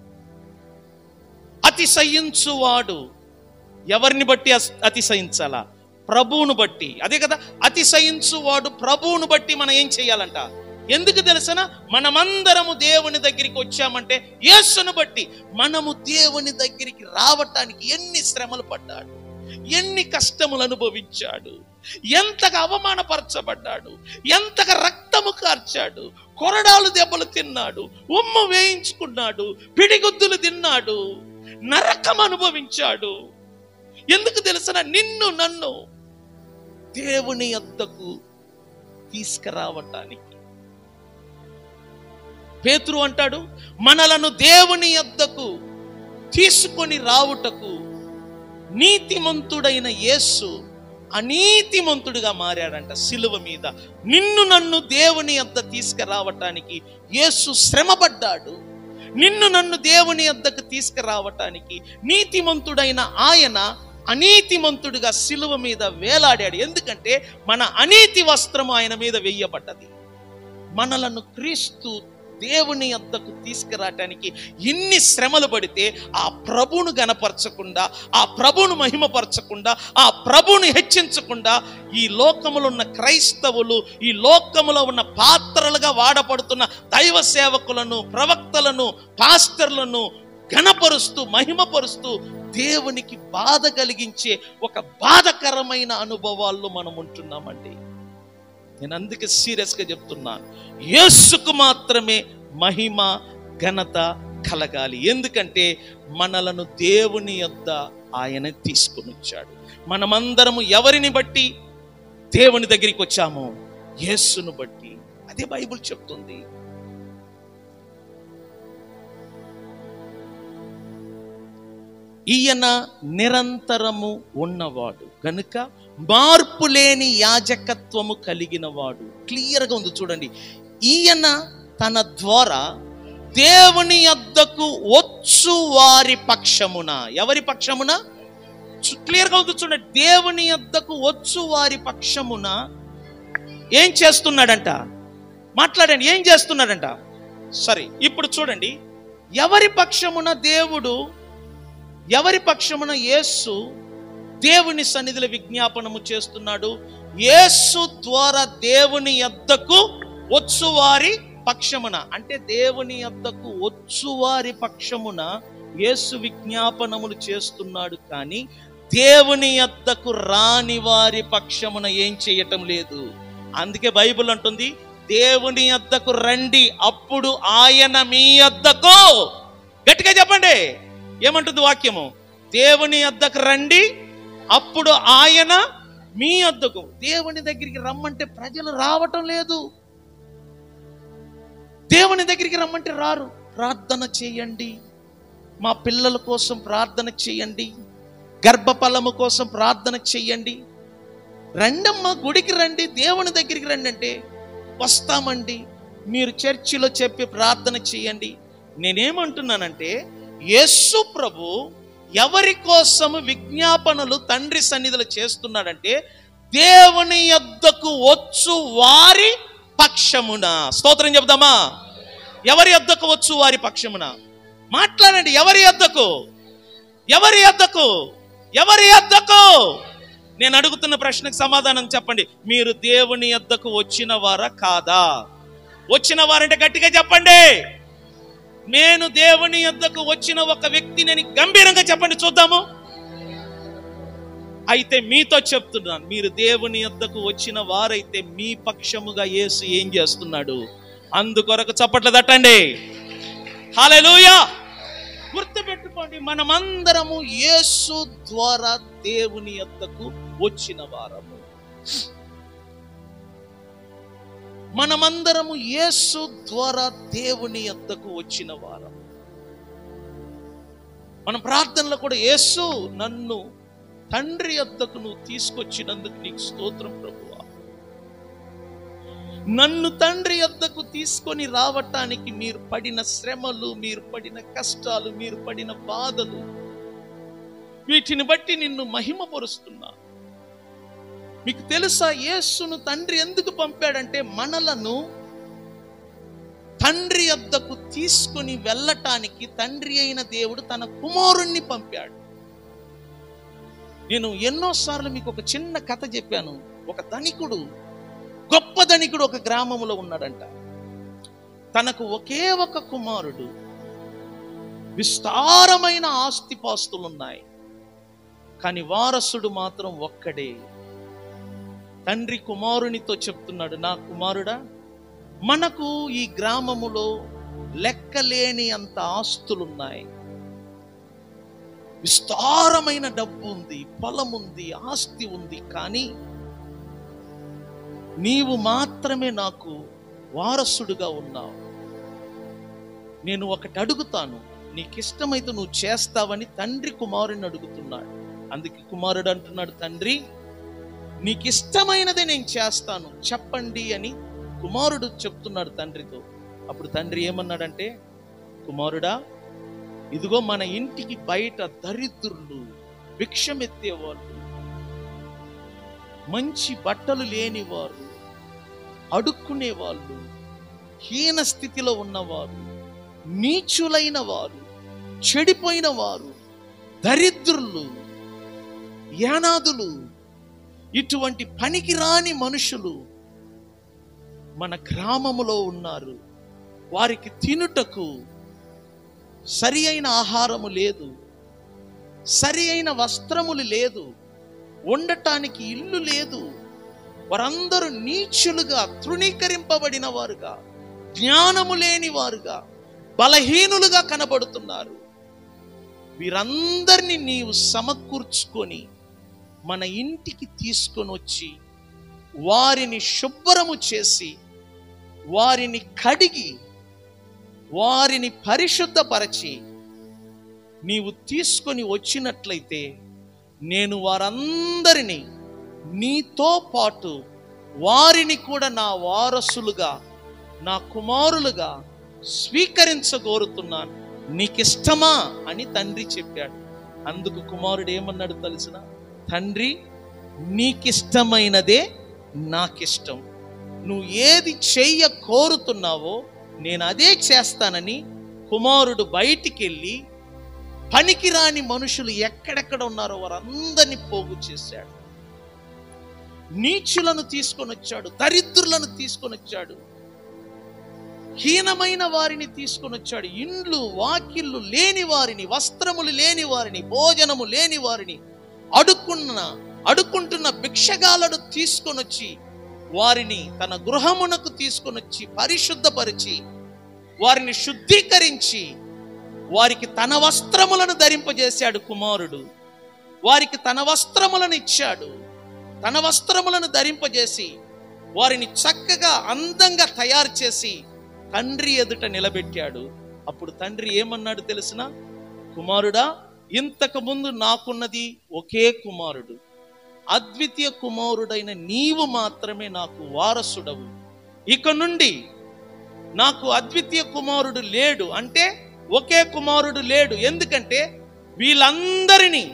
అతిశయించువాడు ఎవరిని బట్టి అస్- అతిశయించాలా ప్రభువును బట్టి అదే కదా అతిశయించువాడు ప్రభువును బట్టి మనం ఏం చేయాలంట ఎందుకు తెలుసన మనమందరము దేవుని దగ్గరికి వచ్చామంటే యేసును బట్టి మనము దేవుని దగ్గరికి రావటానికి ఎన్ని శ్రమలు పడ్డాడు ఎన్ని కష్టములు అనుభవించాడు ఎంతగా అవమానపరచబడ్డాడు ఎంతగా రక్తము కార్చాడు కొరడాలు దెబ్బలు తిన్నాడు ఉమ్మ వేయించుకున్నాడు పిడిగుద్దులు తిన్నాడు నరకం అనుభవించాడు ఎందుకు తెలుసిన నిన్ను నన్ను దేవుని యొద్దకు తీసుకురావటానికి పేతురు అంటాడు మనలను దేవుని యొద్దకు తీసుకొని రావుటకు నీతిమంతుడైన యేసు అనీతిమంతుడిగా మారాడంట సిలువ మీద నిన్ను నన్ను దేవుని యొద్ద తీసుకురావటానికి యేసు శ్రమపడ్డాడు నిన్ను నన్ను దేవుని యొద్దకు తీసుకురావటానికి నీతిమంతుడైన ఆయన అనీతిమంతుడిగా సిలువ మీద వేలాడాడు ఎందుకంటే మన అనీతి వస్త్రము ఆయన మీద వెయ్యబడ్డది మనలను క్రీస్తు దేవుని యొద్దకు తీసుకురావటానికి ఇన్ని శ్రమలు పడితే ఆ ప్రభువును గనపరచకుండా ఆ ప్రభువును మహిమపరచకుండా ఆ ప్రభువుని హెచ్చించకుండా ఈ లోకములో ఉన్న క్రైస్తవులు ఈ లోకములో ఉన్న పాత్రలుగా వాడబడుతున్న దైవ సేవకులను ప్రవక్తలను పాస్టర్లను ఘనపరుస్తూ మహిమపరుస్తూ దేవునికి బాధ కలిగించే ఒక బాధకరమైన అనుభవాల్లో మనం ఉంటున్నామండి నేను అందుకే సీరియస్గా చెప్తున్నాను యేసుకు మాత్రమే మహిమ ఘనత కలగాలి ఎందుకంటే మనలను దేవుని యొద్ద ఆయన తీసుకొని వచ్చాడు మనమందరము ఎవరిని బట్టి దేవుని దగ్గరికి వచ్చాము యేసును బట్టి అదే బైబిల్ చెప్తుంది ఈయన నిరంతరము ఉన్నవాడు గనుక మార్పు లేని యాజకత్వము కలిగిన వాడు క్లియర్గా ఉంది చూడండి ఈయన తన ద్వారా దేవుని యొద్దకు వచ్చు వారి పక్షమున ఎవరి పక్షమున చు- క్లియర్గా ఉంది చూడండి దేవుని యొద్దకు వచ్చు వారి పక్షమున ఏం చేస్తున్నాడంట మాట్లాడండి ఏం చేస్తున్నాడంట సరే ఇప్పుడు చూడండి ఎవరి పక్షమున దేవుడు ఎవరి పక్షమున యేసు దేవుని సన్నిధిలో విజ్ఞాపనము చేస్తున్నాడు యేసు ద్వారా దేవుని యొద్దకు వచ్చువారి పక్షమున అంటే దేవుని యొద్దకు వచ్చువారి పక్షమున యేసు విజ్ఞాపనములు చేస్తున్నాడు కానీ దేవుని యొద్దకు రాని వారి పక్షమున ఏం చేయటం లేదు అందుకే బైబిల్ అంటుంది దేవుని యొద్దకు రండి అప్పుడు ఆయన మీ యొద్దకు గట్టిగా చెప్పండి ఏమంటుంది వాక్యము దేవుని యొద్దకు రండి అప్పుడు ఆయన మీ వద్దకు దేవుని దగ్గరికి రమ్మంటే ప్రజలు రావటం లేదు దేవుని దగ్గరికి రమ్మంటే రారు ప్రార్థన చేయండి మా పిల్లల కోసం ప్రార్థన చేయండి గర్భఫలము కోసం ప్రార్థన చెయ్యండి రండమ్మా గుడికి రండి దేవుని దగ్గరికి రండి అంటే వస్తామండి మీరు చర్చిలో చెప్పి ప్రార్థన చేయండి నేనేమంటున్నానంటే యేసు ప్రభు ఎవరి కోసము విజ్ఞాపనలు తండ్రి సన్నిధిలో చేస్తున్నాడంటే దేవుని యొద్దకు వచ్చు వారి పక్షమున స్తోత్రం చెప్దామా ఎవరి యొద్దకు వచ్చు వారి పక్షమున మాట్లాడండి ఎవరి యొద్దకు ఎవరి యొద్దకు ఎవరి యొద్దకు నేను అడుగుతున్న ప్రశ్నకు సమాధానం చెప్పండి మీరు దేవుని యొద్దకు వచ్చిన వారా కాదా వచ్చిన వారంటే గట్టిగా చెప్పండి నేను దేవుని యొద్దకు వచ్చిన ఒక వ్యక్తిని గంభీరంగా చెప్పండి చూద్దాము అయితే మీతో చెప్తున్నాను మీరు దేవుని యొద్దకు వచ్చిన వారైతే మీ పక్షముగా యేసు ఏం చేస్తున్నాడు అందుకొరకు చప్పట్లు తట్టండి హల్లెలూయా గుర్తుపెట్టుకోండి మనమందరము యేసు ద్వారా దేవుని యొద్దకు వచ్చిన వారము మనమందరము యేసు ద్వారా దేవుని యొద్దకు వచ్చిన వారం మన ప్రార్థనలో కూడా యేసు నన్ను తండ్రి యొద్దకు నువ్వు తీసుకొచ్చినందుకు నీకు స్తోత్రం ప్రభువా నన్ను తండ్రి యొద్దకు తీసుకొని రావటానికి మీరు పడిన శ్రమలు మీరు పడిన కష్టాలు మీరు పడిన బాధలు వీటిని బట్టి నిన్ను మహిమపరుస్తున్నా మీకు తెలుసా యేసును తండ్రి ఎందుకు పంపాడంటే మనలను తండ్రి యొద్దకు తీసుకొని వెళ్ళటానికి తండ్రి అయిన దేవుడు తన కుమారుణ్ణి పంపాడు నేను ఎన్నోసార్లు మీకు ఒక చిన్న కథ చెప్పాను ఒక ధనికుడు గొప్ప ధనికుడు ఒక గ్రామంలో ఉన్నాడంట తనకు ఒకే ఒక కుమారుడు విస్తారమైన ఆస్తిపాస్తులు ఉన్నాయి కానీ వారసుడు మాత్రం ఒక్కడే తండ్రి కుమారునితో చెప్తున్నాడు నా కుమారుడా మనకు ఈ గ్రామములో లెక్కలేని అంత ఆస్తులున్నాయి విస్తారమైన డబ్బు ఉంది పొలం ఉంది ఆస్తి ఉంది కానీ నీవు మాత్రమే నాకు వారసుడుగా ఉన్నావు నేను ఒకటి అడుగుతాను నీకు ఇష్టమైతే నువ్వు చేస్తావని తండ్రి కుమారుని అడుగుతున్నాడు అందుకే కుమారుడు అంటున్నాడు తండ్రి నీకు ఇష్టమైనదే నేను చేస్తాను చెప్పండి అని కుమారుడు చెప్తున్నాడు తండ్రితో అప్పుడు తండ్రి ఏమన్నాడంటే కుమారుడా ఇదిగో మన ఇంటికి బయట దరిద్రులు భిక్షమెత్తేవాళ్ళు మంచి బట్టలు లేనివారు అడుక్కునే వాళ్ళు హీన స్థితిలో ఉన్నవారు నీచులైన వారు చెడిపోయిన వారు దరిద్రులు యానాదులు ఇటువంటి పనికిరాని మనుషులు మన గ్రామములో ఉన్నారు వారికి తినుటకు సరి అయిన ఆహారము లేదు సరి అయిన వస్త్రములు లేదు ఉండటానికి ఇల్లు లేదు వారందరూ నీచులుగా తృణీకరింపబడిన వారుగా జ్ఞానము లేని వారుగా బలహీనులుగా కనబడుతున్నారు వీరందరినీ నీవు సమకూర్చుకొని మన ఇంటికి తీసుకొని వచ్చి వారిని శుభ్రము చేసి వారిని కడిగి వారిని పరిశుద్ధపరచి నీవు తీసుకొని వచ్చినట్లయితే నేను వారందరినీ నీతో పాటు వారిని కూడా నా వారసులుగా నా కుమారులుగా స్వీకరించగోరుతున్నాను నీకిష్టమా అని తండ్రి చెప్పాడు అందుకు కుమారుడు ఏమన్నాడు తెలిసిన తండ్రి నీకిష్టమైనదే నాకిష్టం నువ్వు ఏది చెయ్య కోరుతున్నావో నేను అదే చేస్తానని కుమారుడు బయటికి వెళ్ళి పనికిరాని మనుషులు ఎక్కడెక్కడ ఉన్నారో వారందరినీ పోగు చేశాడు నీచులను తీసుకొని వచ్చాడు దరిద్రులను తీసుకొని వచ్చాడు హీనమైన వారిని తీసుకొని వచ్చాడు ఇండ్లు వాకిళ్ళు లేని వారిని వస్త్రములు లేని వారిని భోజనము లేని వారిని అడుక్కున్న అడుక్కుంటున్న భిక్షగాలను తీసుకొని వచ్చి వారిని తన గృహమునకు తీసుకొని వచ్చి పరిశుద్ధపరిచి వారిని శుద్ధీకరించి వారికి తన వస్త్రములను ధరింపజేశాడు కుమారుడు వారికి తన వస్త్రములను ఇచ్చాడు తన వస్త్రములను ధరింపజేసి వారిని చక్కగా అందంగా తయారు చేసి తండ్రి ఎదుట నిలబెట్టాడు అప్పుడు తండ్రి ఏమన్నాడు తెలిసిన కుమారుడా ఇంతకు ముందు నాకున్నది ఒకే కుమారుడు అద్వితీయ కుమారుడైన నీవు మాత్రమే నాకు వారసుడవు ఇక నుండి నాకు అద్వితీయ కుమారుడు లేడు అంటే ఒకే కుమారుడు లేడు ఎందుకంటే వీళ్ళందరినీ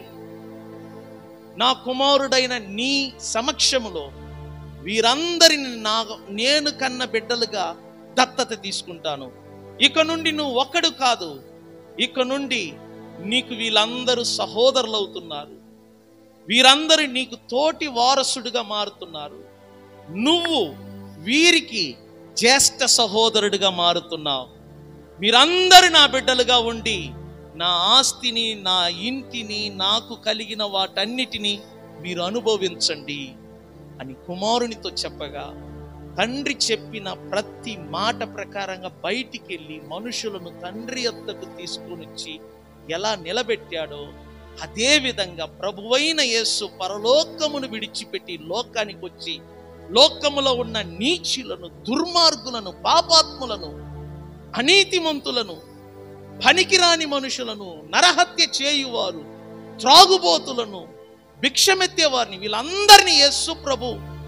నా కుమారుడైన నీ సమక్షములో వీరందరిని నా నేను కన్న బిడ్డలుగా దత్తత తీసుకుంటాను ఇక నుండి నువ్వు ఒక్కడు కాదు ఇక నుండి నీకు వీళ్ళందరూ సహోదరులు అవుతున్నారు వీరందరూ నీకు తోటి వారసుడిగా మారుతున్నారు నువ్వు వీరికి జ్యేష్ఠ సహోదరుడిగా మారుతున్నావు మీరందరూ నా బిడ్డలుగా ఉండి నా ఆస్తిని నా ఇంటిని నాకు కలిగిన వాటన్నిటినీ మీరు అనుభవించండి అని కుమారునితో చెప్పగా తండ్రి చెప్పిన ప్రతి మాట ప్రకారంగా బయటికి వెళ్ళి మనుషులను తండ్రి వద్దకు తీసుకొని వచ్చి ఎలా నిలబెట్టాడో అదే విధంగా ప్రభువైన యేసు పరలోకమును విడిచిపెట్టి లోకానికి వచ్చి లోకములో ఉన్న నీచులను దుర్మార్గులను పాపాత్ములను అనీతిమంతులను పనికిరాని మనుషులను నరహత్య చేయువారు త్రాగుబోతులను భిక్షమెత్తే వారిని వీళ్ళందరినీ యేసు ప్రభు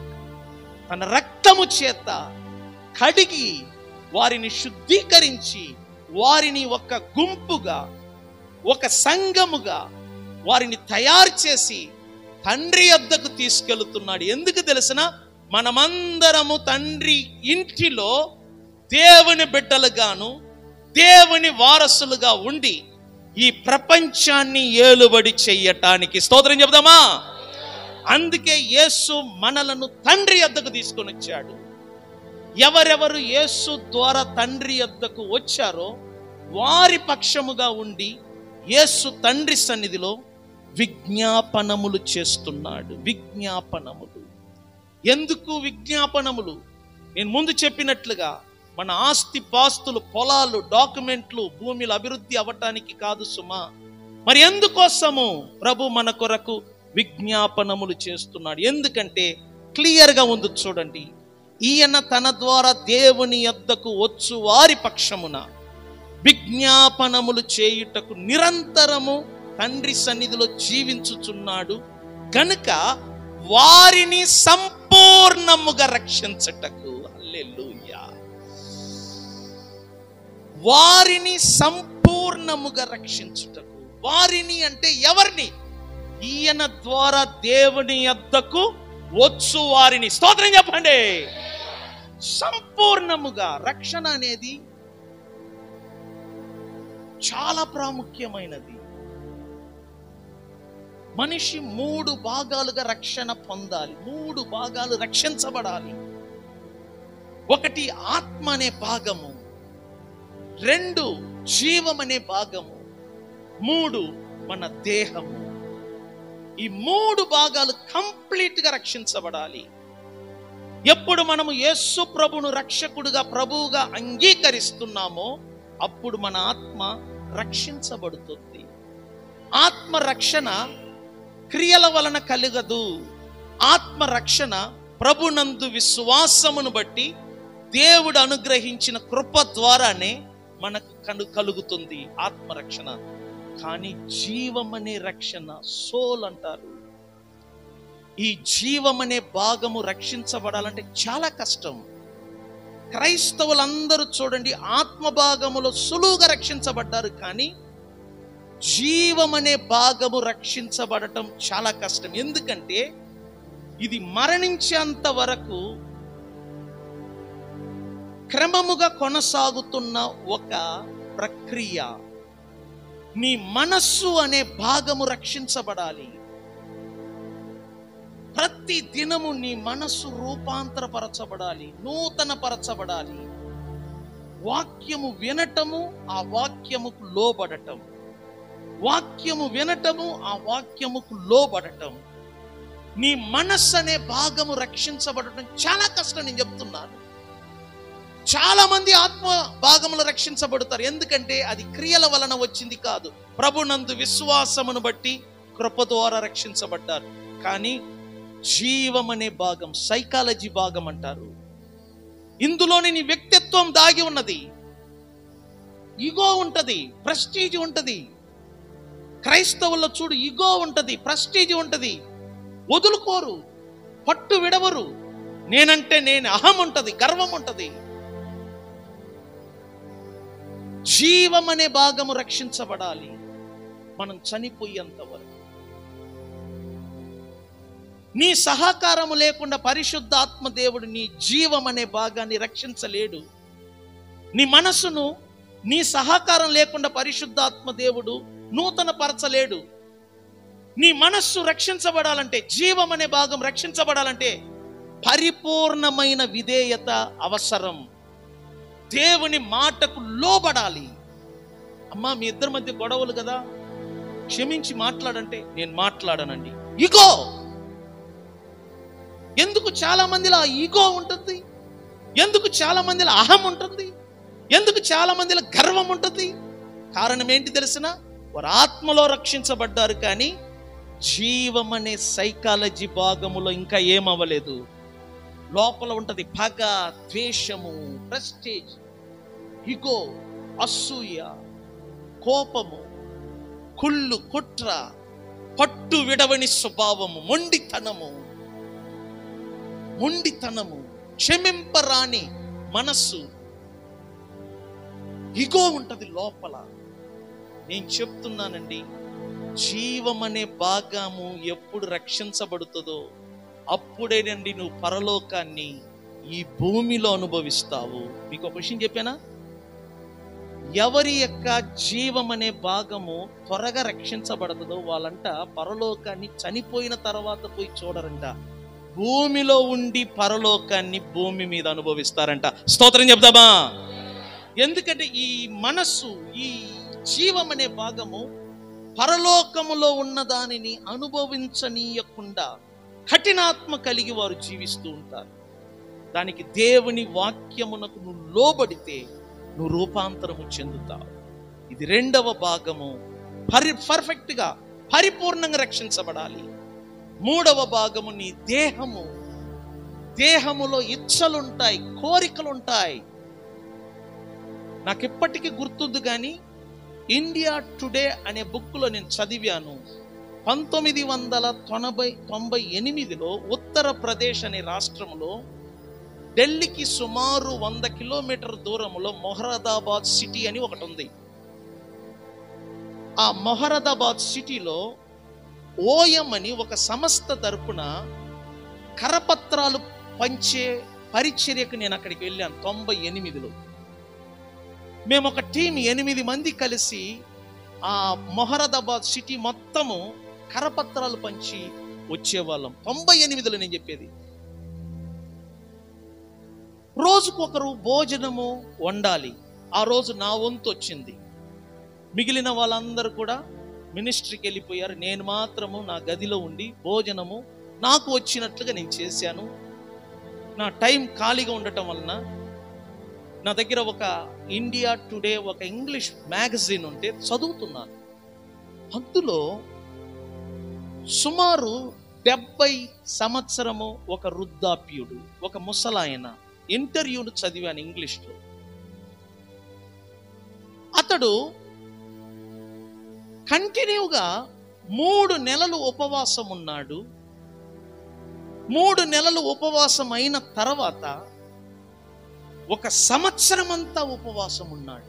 తన రక్తము చేత కడిగి వారిని శుద్ధీకరించి వారిని ఒక గుంపుగా ఒక సంఘముగా వారిని తయారు చేసి తండ్రి వద్దకు తీసుకెళ్తున్నాడు ఎందుకు తెలిసిన మనమందరము తండ్రి ఇంటిలో దేవుని బిడ్డలుగాను దేవుని వారసులుగా ఉండి ఈ ప్రపంచాన్ని ఏలుబడి చెయ్యటానికి స్తోత్రం చెబుదామా అందుకే యేసు మనలను తండ్రి వద్దకు తీసుకొని వచ్చాడు ఎవరెవరు యేసు ద్వారా తండ్రి వద్దకు వచ్చారో వారి పక్షముగా ఉండి యేసు తండ్రి సన్నిధిలో విజ్ఞాపనములు చేస్తున్నాడు విజ్ఞాపనములు ఎందుకు విజ్ఞాపనములు నేను ముందు చెప్పినట్లుగా మన ఆస్తి పాస్తులు పొలాలు డాక్యుమెంట్లు భూమిలో అభివృద్ధి అవ్వటానికి కాదు సుమా మరి ఎందుకోసము ప్రభు మన కొరకు విజ్ఞాపనములు చేస్తున్నాడు ఎందుకంటే క్లియర్గా ఉంది చూడండి ఈయన తన ద్వారా దేవుని యొద్దకు వచ్చు వారి పక్షమున విజ్ఞాపనములు చేయుటకు నిరంతరము తండ్రి సన్నిధిలో జీవించుచున్నాడు గనుక వారిని సంపూర్ణముగా రక్షించటకు హల్లెలూయా వారిని సంపూర్ణముగా రక్షించుటకు వారిని అంటే ఎవరిని ఈయన ద్వారా దేవుని యొద్దకు వచ్చు వారిని స్తోత్రం చెప్పండి సంపూర్ణముగా రక్షణ అనేది చాలా ప్రాముఖ్యమైనది మనిషి మూడు భాగాలుగా రక్షణ పొందాలి మూడు భాగాలు రక్షించబడాలి ఒకటి ఆత్మ అనే భాగము రెండు జీవం అనే భాగము మూడు మన దేహము ఈ మూడు భాగాలు కంప్లీట్ గా రక్షించబడాలి ఎప్పుడు మనము యేసు ప్రభును రక్షకుడుగా ప్రభువుగా అంగీకరిస్తున్నామో అప్పుడు మన ఆత్మ రక్షించబడుతుంది ఆత్మ రక్షణ క్రియల వలన కలగదు ఆత్మ రక్షణ ప్రభునందు విశ్వాసమును బట్టి దేవుడు అనుగ్రహించిన కృప ద్వారానే మనకు కను కలుగుతుంది ఆత్మరక్షణ కానీ జీవం అనే రక్షణ సోల్ అంటారు ఈ జీవం అనే భాగము రక్షించబడాలంటే చాలా కష్టం క్రైస్తవులందరూ చూడండి ఆత్మ భాగములో సులువుగా రక్షించబడ్డారు కానీ జీవం అనే భాగము రక్షించబడటం చాలా కష్టం ఎందుకంటే ఇది మరణించేంత వరకు క్రమముగా కొనసాగుతున్న ఒక ప్రక్రియ నీ మనస్సు అనే భాగము రక్షించబడాలి ప్రతి దినము నీ మనస్సు రూపాంతరపరచబడాలి నూతన పరచబడాలి వాక్యము వినటము ఆ వాక్యముకు లోబడటం వాక్యము వినటము ఆ వాక్యముకు లోబడటం నీ మనస్సు అనే భాగము రక్షించబడటం చాలా కష్టం నేను చెప్తున్నాను చాలా మంది ఆత్మ భాగములు రక్షించబడతారు ఎందుకంటే అది క్రియల వలన వచ్చింది కాదు ప్రభునందు విశ్వాసమును బట్టి కృప ద్వారా రక్షించబడ్డారు కానీ జీవం అనే భాగం సైకాలజీ భాగం అంటారు ఇందులోని నీ వ్యక్తిత్వం దాగి ఉన్నది ఇగో ఉంటది ప్రెస్టీజ్ ఉంటది క్రైస్తవుల్లో చూడు ఇగో ఉంటది ప్రెస్టీజ్ ఉంటది వదులుకోరు పట్టు విడవరు నేనంటే నేను అహం ఉంటది గర్వం ఉంటది జీవం అనే భాగము రక్షించబడాలి మనం చనిపోయేంత వరకు నీ సహకారము లేకుండా పరిశుద్ధ ఆత్మ దేవుడు నీ జీవం అనే భాగాన్ని రక్షించలేడు నీ మనసును నీ సహకారం లేకుండా పరిశుద్ధాత్మ దేవుడు నూతన పరచలేడు నీ మనస్సు రక్షించబడాలంటే జీవం అనే భాగం రక్షించబడాలంటే పరిపూర్ణమైన విధేయత అవసరం దేవుని మాటకు లోబడాలి అమ్మా మీ ఇద్దరి మధ్య గొడవలు కదా క్షమించి మాట్లాడంటే నేను మాట్లాడనండి ఇగో ఎందుకు చాలా మందిలో ఆ ఈగో ఉంటుంది ఎందుకు చాలా మందిలో అహం ఉంటుంది ఎందుకు చాలా మందిలో గర్వం ఉంటుంది కారణం ఏంటి తెలిసిన వారు ఆత్మలో రక్షించబడ్డారు కానీ జీవం అనే సైకాలజీ భాగములో ఇంకా ఏమవ్వలేదు లోపల ఉంటది పగ ద్వేషము ప్రెస్టేజ్ ఇగో అసూయ కోపము కుళ్ళు కుట్ర పట్టు విడవని స్వభావము మొండితనము మొండితనము క్షమింపరాని మనస్సు ఇగో ఉంటది లోపల నేను చెప్తున్నానండి జీవం అనే భాగము ఎప్పుడు రక్షించబడుతుందో అప్పుడేనండి నువ్వు పరలోకాన్ని ఈ భూమిలో అనుభవిస్తావు మీకు ఒక విషయం చెప్పానా ఎవరి యొక్క జీవం అనే భాగము త్వరగా రక్షించబడుతుందో వాళ్ళంట పరలోకాన్ని చనిపోయిన తర్వాత పోయి చూడరంట భూమిలో ఉండి పరలోకాన్ని భూమి మీద అనుభవిస్తారంట స్తోత్రం చెప్దామా ఎందుకంటే ఈ మనస్సు ఈ జీవం అనే భాగము పరలోకములో ఉన్న దానిని అనుభవించనీయకుండా కఠినాత్మ కలిగి వారు జీవిస్తూ ఉంటారు దానికి దేవుని వాక్యమునకు నువ్వు లోబడితే నువ్వు రూపాంతరము చెందుతావు ఇది రెండవ భాగము పరి పర్ఫెక్ట్గా పరిపూర్ణంగా రక్షించబడాలి మూడవ భాగము నీ దేహము దేహములో ఇచ్చలుంటాయి కోరికలుంటాయి నాకు ఇప్పటికీ గుర్తుంది కానీ ఇండియా టుడే అనే బుక్లో నేను చదివాను పంతొమ్మిది వందల తొంభై తొంభై ఎనిమిదిలో ఉత్తరప్రదేశ్ అనే రాష్ట్రంలో ఢిల్లీకి సుమారు వంద కిలోమీటర్ దూరంలో మొహరదాబాద్ సిటీ అని ఒకటి ఉంది ఆ మొహరదాబాద్ సిటీలో ఓఎం అని ఒక సంస్థ తరపున కరపత్రాలు పంచే పరిచర్యకు నేను అక్కడికి వెళ్ళాను తొంభై ఎనిమిదిలో మేము ఒక టీం ఎనిమిది మంది కలిసి ఆ మొహరదాబాద్ సిటీ మొత్తము కరపత్రాలు పంచి వచ్చేవాళ్ళం తొంభై ఎనిమిదిలో నేను చెప్పేది రోజుకు ఒకరు భోజనము వండాలి ఆ రోజు నా వంతు వచ్చింది మిగిలిన వాళ్ళందరూ కూడా మినిస్ట్రీకి వెళ్ళిపోయారు నేను మాత్రము నా గదిలో ఉండి భోజనము నాకు వచ్చినట్లుగా నేను చేశాను నా టైం ఖాళీగా ఉండటం వలన నా దగ్గర ఒక ఇండియా టుడే ఒక ఇంగ్లీష్ మ్యాగజైన్ ఉంటే చదువుతున్నాను అందులో సుమారు డెబ్బై సంవత్సరము ఒక వృద్ధాప్యుడు ఒక ముసలాయన ఇంటర్వ్యూలు చదివాను ఇంగ్లీష్లో అతడు కంటిన్యూగా మూడు నెలలు ఉపవాసం ఉన్నాడు మూడు నెలలు ఉపవాసం అయిన తర్వాత ఒక సంవత్సరం అంతా ఉపవాసం ఉన్నాడు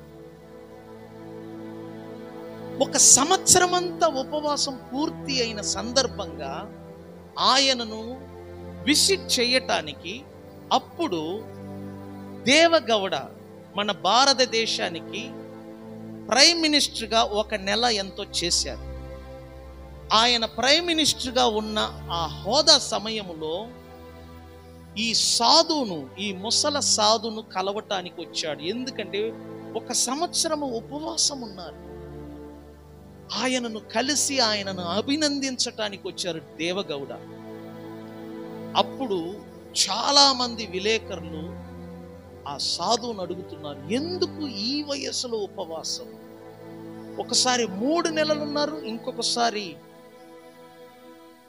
ఒక సంవత్సరం అంతా ఉపవాసం పూర్తి అయిన సందర్భంగా ఆయనను విజిట్ చేయటానికి అప్పుడు దేవగౌడ మన భారతదేశానికి ప్రైమ్ మినిస్టర్గా ఒక నెల ఎంతో చేశారు ఆయన ప్రైమ్ మినిస్టర్గా ఉన్న ఆ హోదా సమయంలో ఈ సాధువును ఈ ముసల సాధును కలవటానికి వచ్చాడు ఎందుకంటే ఒక సంవత్సరము ఉపవాసం ఉన్నారు ఆయనను కలిసి ఆయనను అభినందించటానికి వచ్చారు దేవగౌడ అప్పుడు చాలా మంది విలేకరులు ఆ సాధువును అడుగుతున్నారు ఎందుకు ఈ వయసులో ఉపవాసం ఒకసారి మూడు నెలలు ఉన్నారు ఇంకొకసారి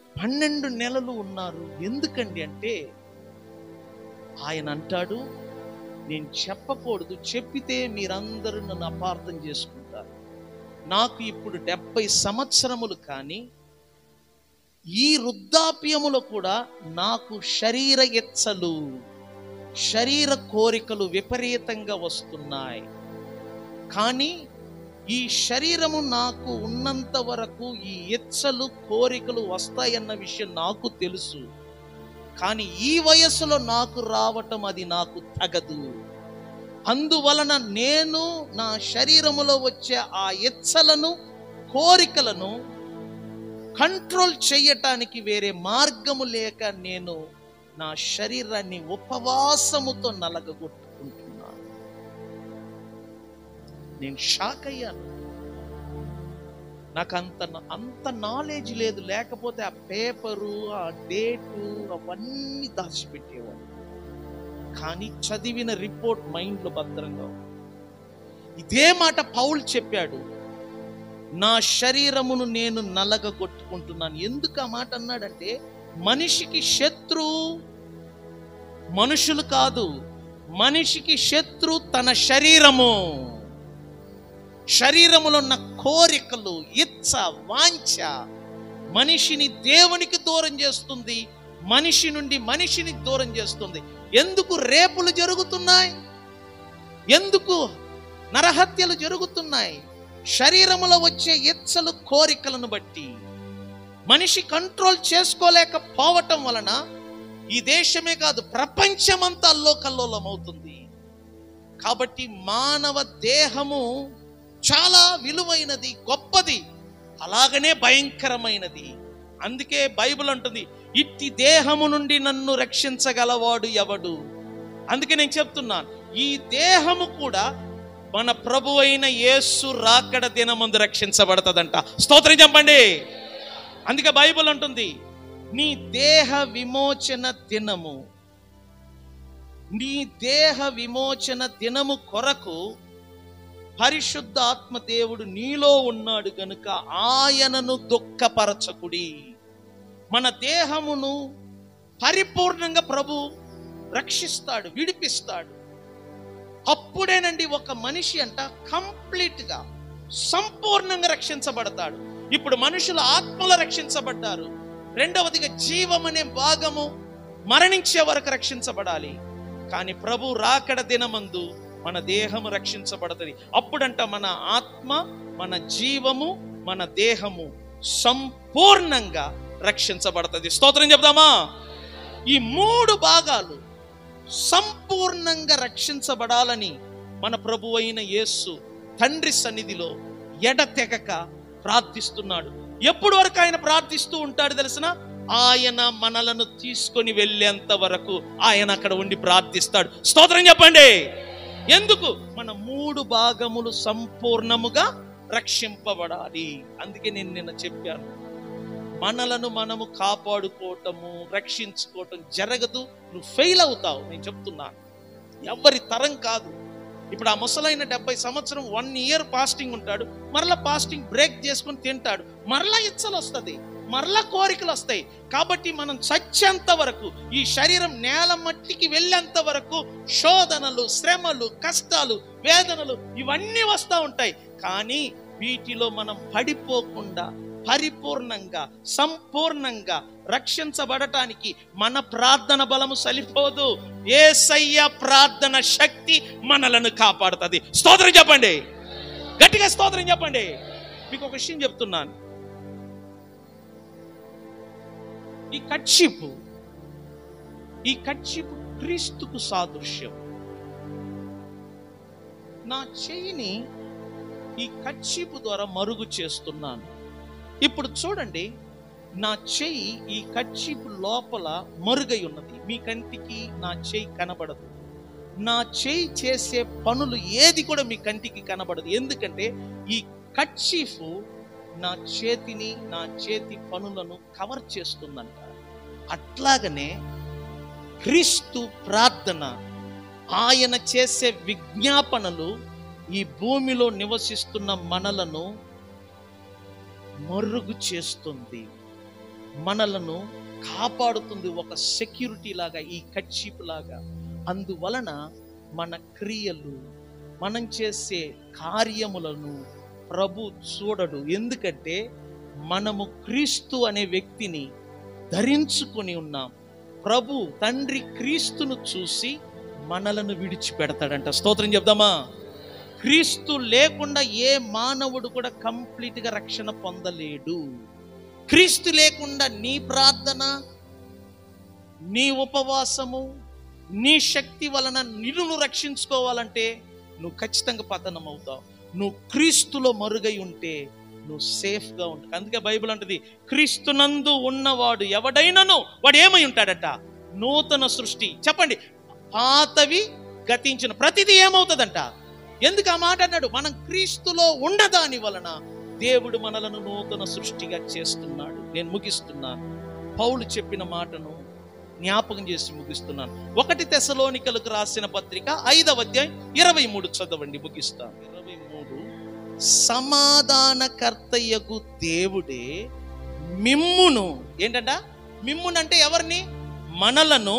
పన్నెండు నెలలు ఉన్నారు ఎందుకండి అంటే ఆయన అంటాడు నేను చెప్పకూడదు చెప్పితే మీరందరూ నన్ను అపార్థం చేసుకుంటారు నాకు ఇప్పుడు డెబ్బై సంవత్సరములు కానీ ఈ వృద్ధాప్యములో కూడా నాకు శరీర ఎచ్చలు శరీర కోరికలు విపరీతంగా వస్తున్నాయి కానీ ఈ శరీరము నాకు ఉన్నంత వరకు ఈ ఎచ్చలు కోరికలు వస్తాయన్న విషయం నాకు తెలుసు కానీ ఈ వయస్సులో నాకు రావటం అది నాకు తగదు అందువలన నేను నా శరీరములో వచ్చే ఆ ఎచ్చలను కోరికలను కంట్రోల్ చేయటానికి వేరే మార్గము లేక నేను నా శరీరాన్ని ఉపవాసముతో నలగగొట్టుకుంటున్నాను నేను షాక్ అయ్యాను నాకు అంత అంత నాలెడ్జ్ లేదు లేకపోతే ఆ పేపరు ఆ డేటు అవన్నీ దాచిపెట్టేవాడు కానీ చదివిన రిపోర్ట్ మైండ్లో భద్రంగా ఉంది. ఇదే మాట పౌల్ చెప్పాడు నా శరీరమును నేను నలగగొట్టుకుంటున్నాను ఎందుకు ఆ మాట అన్నాడంటే మనిషికి శత్రు మనుషులు కాదు మనిషికి శత్రు తన శరీరము శరీరములో ఉన్న కోరికలు ఇచ్చ వాంఛ మనిషిని దేవునికి దూరం చేస్తుంది మనిషి నుండి మనిషిని దూరం చేస్తుంది ఎందుకు రేపులు జరుగుతున్నాయి ఎందుకు నరహత్యలు జరుగుతున్నాయి శరీరములో వచ్చే ఇచ్చలు కోరికలను బట్టి మనిషి కంట్రోల్ చేసుకోలేకపోవటం వలన ఈ దేశమే కాదు ప్రపంచమంతా అల్లోకల్లోలం అవుతుంది కాబట్టి మానవ దేహము చాలా విలువైనది గొప్పది అలాగనే భయంకరమైనది అందుకే బైబిల్ అంటుంది ఇట్టి దేహము నుండి నన్ను రక్షించగలవాడు ఎవడు అందుకే నేను చెప్తున్నాను ఈ దేహము కూడా మన ప్రభు అయిన యేసు రాకడ దినమందు రక్షించబడతదంట స్తోత్రం చెప్పండి అందుకే బైబిల్ అంటుంది నీ దేహ విమోచన దినము నీ దేహ విమోచన దినము కొరకు పరిశుద్ధ ఆత్మ దేవుడు నీలో ఉన్నాడు గనుక ఆయనను దుఃఖపరచకుడి మన దేహమును పరిపూర్ణంగా ప్రభు రక్షిస్తాడు విడిపిస్తాడు అప్పుడేనండి ఒక మనిషి అంట కంప్లీట్ గా సంపూర్ణంగా రక్షించబడతాడు ఇప్పుడు మనుషులు ఆత్మలో రక్షించబడ్డారు రెండవదిగా జీవం అనే భాగము మరణించే వరకు రక్షించబడాలి కానీ ప్రభు రాకడ దినమందు మన దేహము రక్షించబడుతుంది అప్పుడంట మన ఆత్మ మన జీవము మన దేహము సంపూర్ణంగా రక్షించబడుతుంది స్తోత్రం చెప్దామా ఈ మూడు భాగాలు సంపూర్ణంగా రక్షించబడాలని మన ప్రభు అయిన యేస్సు తండ్రి సన్నిధిలో ఎడతెగక ప్రార్థిస్తున్నాడు ఎప్పుడు వరకు ఆయన ప్రార్థిస్తూ ఉంటాడు తెలిసిన ఆయన మనలను తీసుకొని వెళ్ళేంత వరకు ఆయన అక్కడ ఉండి ప్రార్థిస్తాడు స్తోత్రం చెప్పండి ఎందుకు మన మూడు భాగములు సంపూర్ణముగా రక్షింపబడాలి అందుకే నేను నిన్న చెప్పాను మనలను మనము కాపాడుకోవటము రక్షించుకోవటం జరగదు నువ్వు ఫెయిల్ అవుతావు నేను చెప్తున్నాను ఎవరి తరం కాదు ఇప్పుడు ఆ ముసలైన డెబ్బై సంవత్సరం వన్ ఇయర్ ఫాస్టింగ్ ఉంటాడు మరలా ఫాస్టింగ్ బ్రేక్ చేసుకుని తింటాడు మరలా ఇచ్చలు వస్తుంది మరలా కోరికలు వస్తాయి కాబట్టి మనం చచ్చేంత వరకు ఈ శరీరం నేల మట్టికి వెళ్ళేంత వరకు శోధనలు శ్రమలు కష్టాలు వేదనలు ఇవన్నీ వస్తూ ఉంటాయి కానీ వీటిలో మనం పడిపోకుండా పరిపూర్ణంగా సంపూర్ణంగా రక్షించబడటానికి మన ప్రార్థన బలము సరిపోదు ఏసయ్య ప్రార్థన శక్తి మనలను కాపాడుతుంది స్తోత్రం చెప్పండి గట్టిగా స్తోత్రం చెప్పండి మీకు ఒక విషయం చెప్తున్నాను ఈ కచ్చిపు ఈ కచ్చిపు క్రీస్తుకు సాదృశ్యం నా చెయ్యిని ఈ కచ్చిపు ద్వారా మరుగు చేస్తున్నాను ఇప్పుడు చూడండి నా చెయ్యి ఈ కచ్చిపు లోపల మరుగై ఉన్నది మీ కంటికి నా చెయ్యి కనబడదు నా చెయ్యి చేసే పనులు ఏది కూడా మీ కంటికి కనబడదు ఎందుకంటే ఈ కచ్చీఫు నా చేతిని నా చేతి పనులను కవర్ చేస్తుందంట అట్లాగనే క్రీస్తు ప్రార్థన ఆయన చేసే విజ్ఞాపనలు ఈ భూమిలో నివసిస్తున్న మనలను మరుగు చేస్తుంది మనలను కాపాడుతుంది ఒక సెక్యూరిటీ లాగా ఈ కచ్చిపు లాగా అందువలన మన క్రియలు మనం చేసే కార్యములను ప్రభు చూడడు ఎందుకంటే మనము క్రీస్తు అనే వ్యక్తిని ధరించుకొని ఉన్నాం ప్రభు తండ్రి క్రీస్తును చూసి మనలను విడిచిపెడతాడంట స్తోత్రం చెప్దామా క్రీస్తు లేకుండా ఏ మానవుడు కూడా కంప్లీట్గా రక్షణ పొందలేడు క్రీస్తు లేకుండా నీ ప్రార్థన నీ ఉపవాసము నీ శక్తి వలన నిన్ను నువ్వు రక్షించుకోవాలంటే నువ్వు ఖచ్చితంగా పతనం అవుతావు నువ్వు క్రీస్తులో మరుగై ఉంటే నువ్వు సేఫ్గా ఉంటావు అందుకే బైబిల్ అంటది క్రీస్తునందు ఉన్నవాడు ఎవడైనను వాడు ఏమై ఉంటాడట నూతన సృష్టి చెప్పండి పాతవి గతించిన ప్రతిదీ ఏమవుతుందంట ఎందుకు ఆ మాట అన్నాడు మనం క్రీస్తులో ఉండదాని వలన దేవుడు మనలను నూతన సృష్టిగా చేస్తున్నాడు నేను ముగిస్తున్నాను పౌలు చెప్పిన మాటను జ్ఞాపకం చేసి ముగిస్తున్నాను ఒకటి తెసలోనికలకు రాసిన పత్రిక ఐదవ అధ్యాయం ఇరవై మూడు చదవండి ముగిస్తాను ఇరవై మూడు సమాధానకర్తయ్యకు దేవుడే మిమ్మును ఏంటంట మిమ్మునంటే ఎవరిని మనలను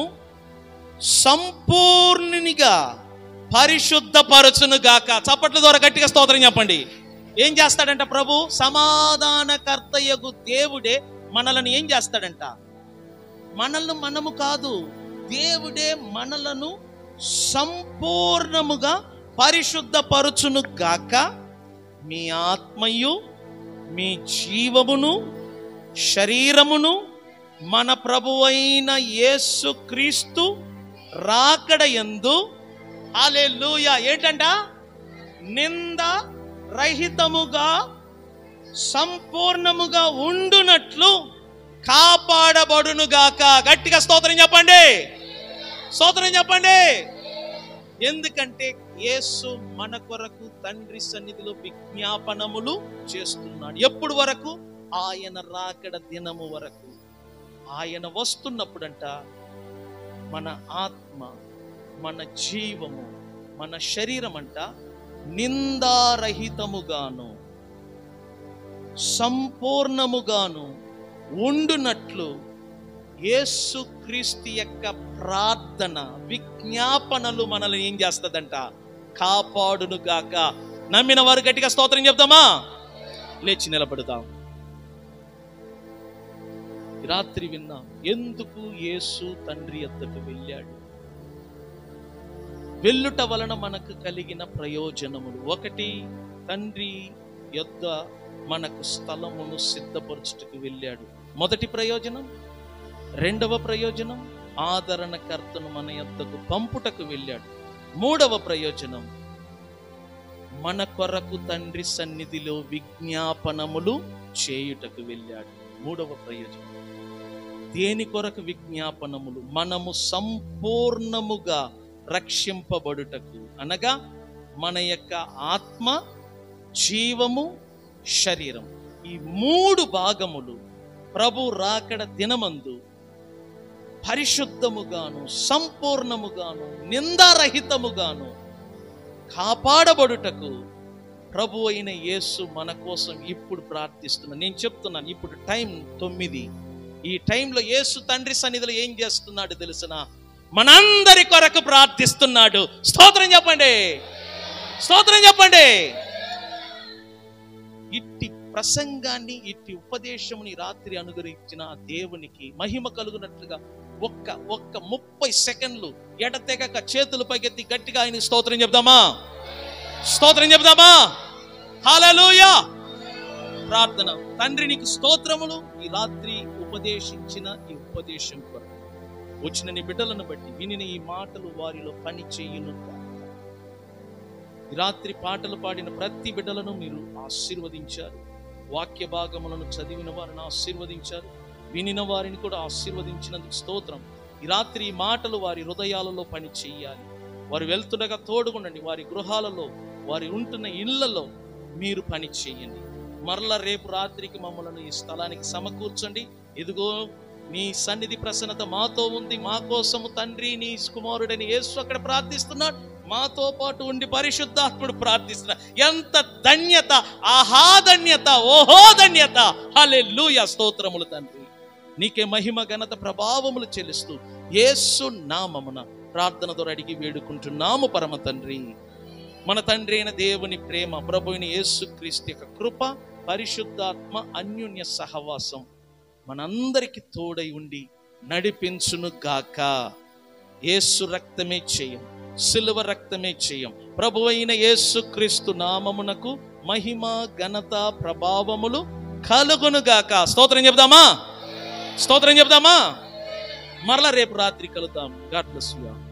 సంపూర్ణునిగా పరిశుద్ధపరచును గాక చప్పట్ల ద్వారా గట్టిగా స్తోత్రం చెప్పండి ఏం చేస్తాడంట ప్రభు సమాధానకర్తయ్యకు దేవుడే మనలను ఏం చేస్తాడంట మనల్ని మనము కాదు దేవుడే మనలను సంపూర్ణముగా పరిశుద్ధపరచును గాక మీ ఆత్మయు మీ జీవమును శరీరమును మన ప్రభువైన యేసు క్రీస్తు రాకడ ఎందు హల్లెలూయా ఏంటంట నింద రహితముగా సంపూర్ణముగా ఉండునట్లు కాపాడబడునుగాక గట్టిగా స్తోత్రం చెప్పండి స్తోత్రం చెప్పండి ఎందుకంటే యేసు మన కొరకు తండ్రి సన్నిధిలో విజ్ఞాపనములు చేస్తున్నాడు ఎప్పుడు వరకు ఆయన రాకడ దినము వరకు ఆయన వస్తున్నప్పుడంట మన ఆత్మ మన జీవము మన శరీరం అంట నిందారహితముగాను సంపూర్ణముగాను ఉండునట్లు యేసు క్రీస్తు యొక్క ప్రార్థన విజ్ఞాపనలు మనల్ని ఏం చేస్తుందంట కాపాడును గాక నమ్మిన వారు గట్టిగా స్తోత్రం చెప్దామా లేచి నిలబడదాం ఈ రాత్రి విన్నాం ఎందుకు యేసు తండ్రి ఎద్దకు వెళ్ళాడు వెళ్ళుట వలన మనకు కలిగిన ప్రయోజనములు ఒకటి తండ్రి యొద్ద మనకు స్థలమును సిద్ధపరచుటకు వెళ్ళాడు మొదటి ప్రయోజనం రెండవ ప్రయోజనం ఆదరణకర్తను మన యొద్దకు పంపుటకు వెళ్ళాడు మూడవ ప్రయోజనం మన కొరకు తండ్రి సన్నిధిలో విజ్ఞాపనములు చేయుటకు వెళ్ళాడు మూడవ ప్రయోజనం దేని కొరకు విజ్ఞాపనములు మనము సంపూర్ణముగా రక్షింపబడుటకు అనగా మన యొక్క ఆత్మ జీవము శరీరం ఈ మూడు భాగములు ప్రభు రాకడ దినమందు పరిశుద్ధముగాను సంపూర్ణముగాను నిందారహితముగాను కాపాడబడుటకు ప్రభు అయిన యేసు మన కోసం ఇప్పుడు ప్రార్థిస్తున్నాను నేను చెప్తున్నాను ఇప్పుడు టైం తొమ్మిది ఈ టైంలో యేసు తండ్రి సన్నిధిలో ఏం చేస్తున్నాడు తెలిసిన మనందరి కొరకు ప్రార్థిస్తున్నాడు స్తోత్రం చెప్పండి స్తోత్రం చెప్పండి ఇట్టి ప్రసంగాన్ని ఇట్టి ఉపదేశముని రాత్రి అనుగ్రహించిన ఆ దేవునికి మహిమ కలుగునట్లుగా ఒక్క ఒక్క ముప్పై సెకండ్లు ఎడతెగక చేతులు పైకెత్తి గట్టిగా ఆయన స్తోత్రం చెప్దామా స్తోత్రం చెప్దామా హల్లెలూయా ప్రార్థన తండ్రి నీకు స్తోత్రములు ఈ రాత్రి ఉపదేశించిన ఈ ఉపదేశం కొరకు వచ్చిన నీ బిడ్డలను బట్టి వినిన ఈ మాటలు వారిలో పని చేయును ఈ రాత్రి పాటలు పాడిన ప్రతి బిడ్డలను మీరు ఆశీర్వదించారు వాక్య భాగములను చదివిన వారిని ఆశీర్వదించారు వినిన వారిని కూడా ఆశీర్వదించినందుకు స్తోత్రం ఈ రాత్రి ఈ మాటలు వారి హృదయాలలో పని చెయ్యాలి వారు వెళ్తుండగా తోడుగుండండి వారి గృహాలలో వారి ఉంటున్న ఇళ్లలో మీరు పని చేయండి మరల రేపు రాత్రికి మమ్మల్ని ఈ స్థలానికి సమకూర్చండి ఇదిగో నీ సన్నిధి ప్రసన్నత మాతో ఉంది మా కోసము తండ్రి నీ కుమారుడని యేసు అక్కడ ప్రార్థిస్తున్నాడు మాతో పాటు ఉండి పరిశుద్ధాత్ముడు ప్రార్థిస్తున్నాడు ఎంత ధన్యత ఆహా ధన్యత ఓహో ధన్యత హలే స్తోత్రములు తండ్రి నీకే మహిమ ఘనత ప్రభావములు చెల్లిస్తూ యేసు నామమున ప్రార్థన ద్వారా అడిగి వేడుకుంటున్నాము పరమ తండ్రి మన తండ్రి అయిన దేవుని ప్రేమ ప్రభు అయిన యేసుక్రీస్తు యొక్క కృప పరిశుద్ధాత్మ అన్యోన్య సహవాసం మనందరికి తోడై ఉండి నడిపించును గాక యేసు రక్తమే చేయం సిలువ రక్తమే చేయం ప్రభు అయిన యేసుక్రీస్తు నామమునకు మహిమ ఘనత ప్రభావములు కలుగును గాక స్తోత్రం చెప్దామా స్తోత్రం చెప్దామా మరలా రేపు రాత్రి కలుద్దాం గాడ్ బ్లెస్ యు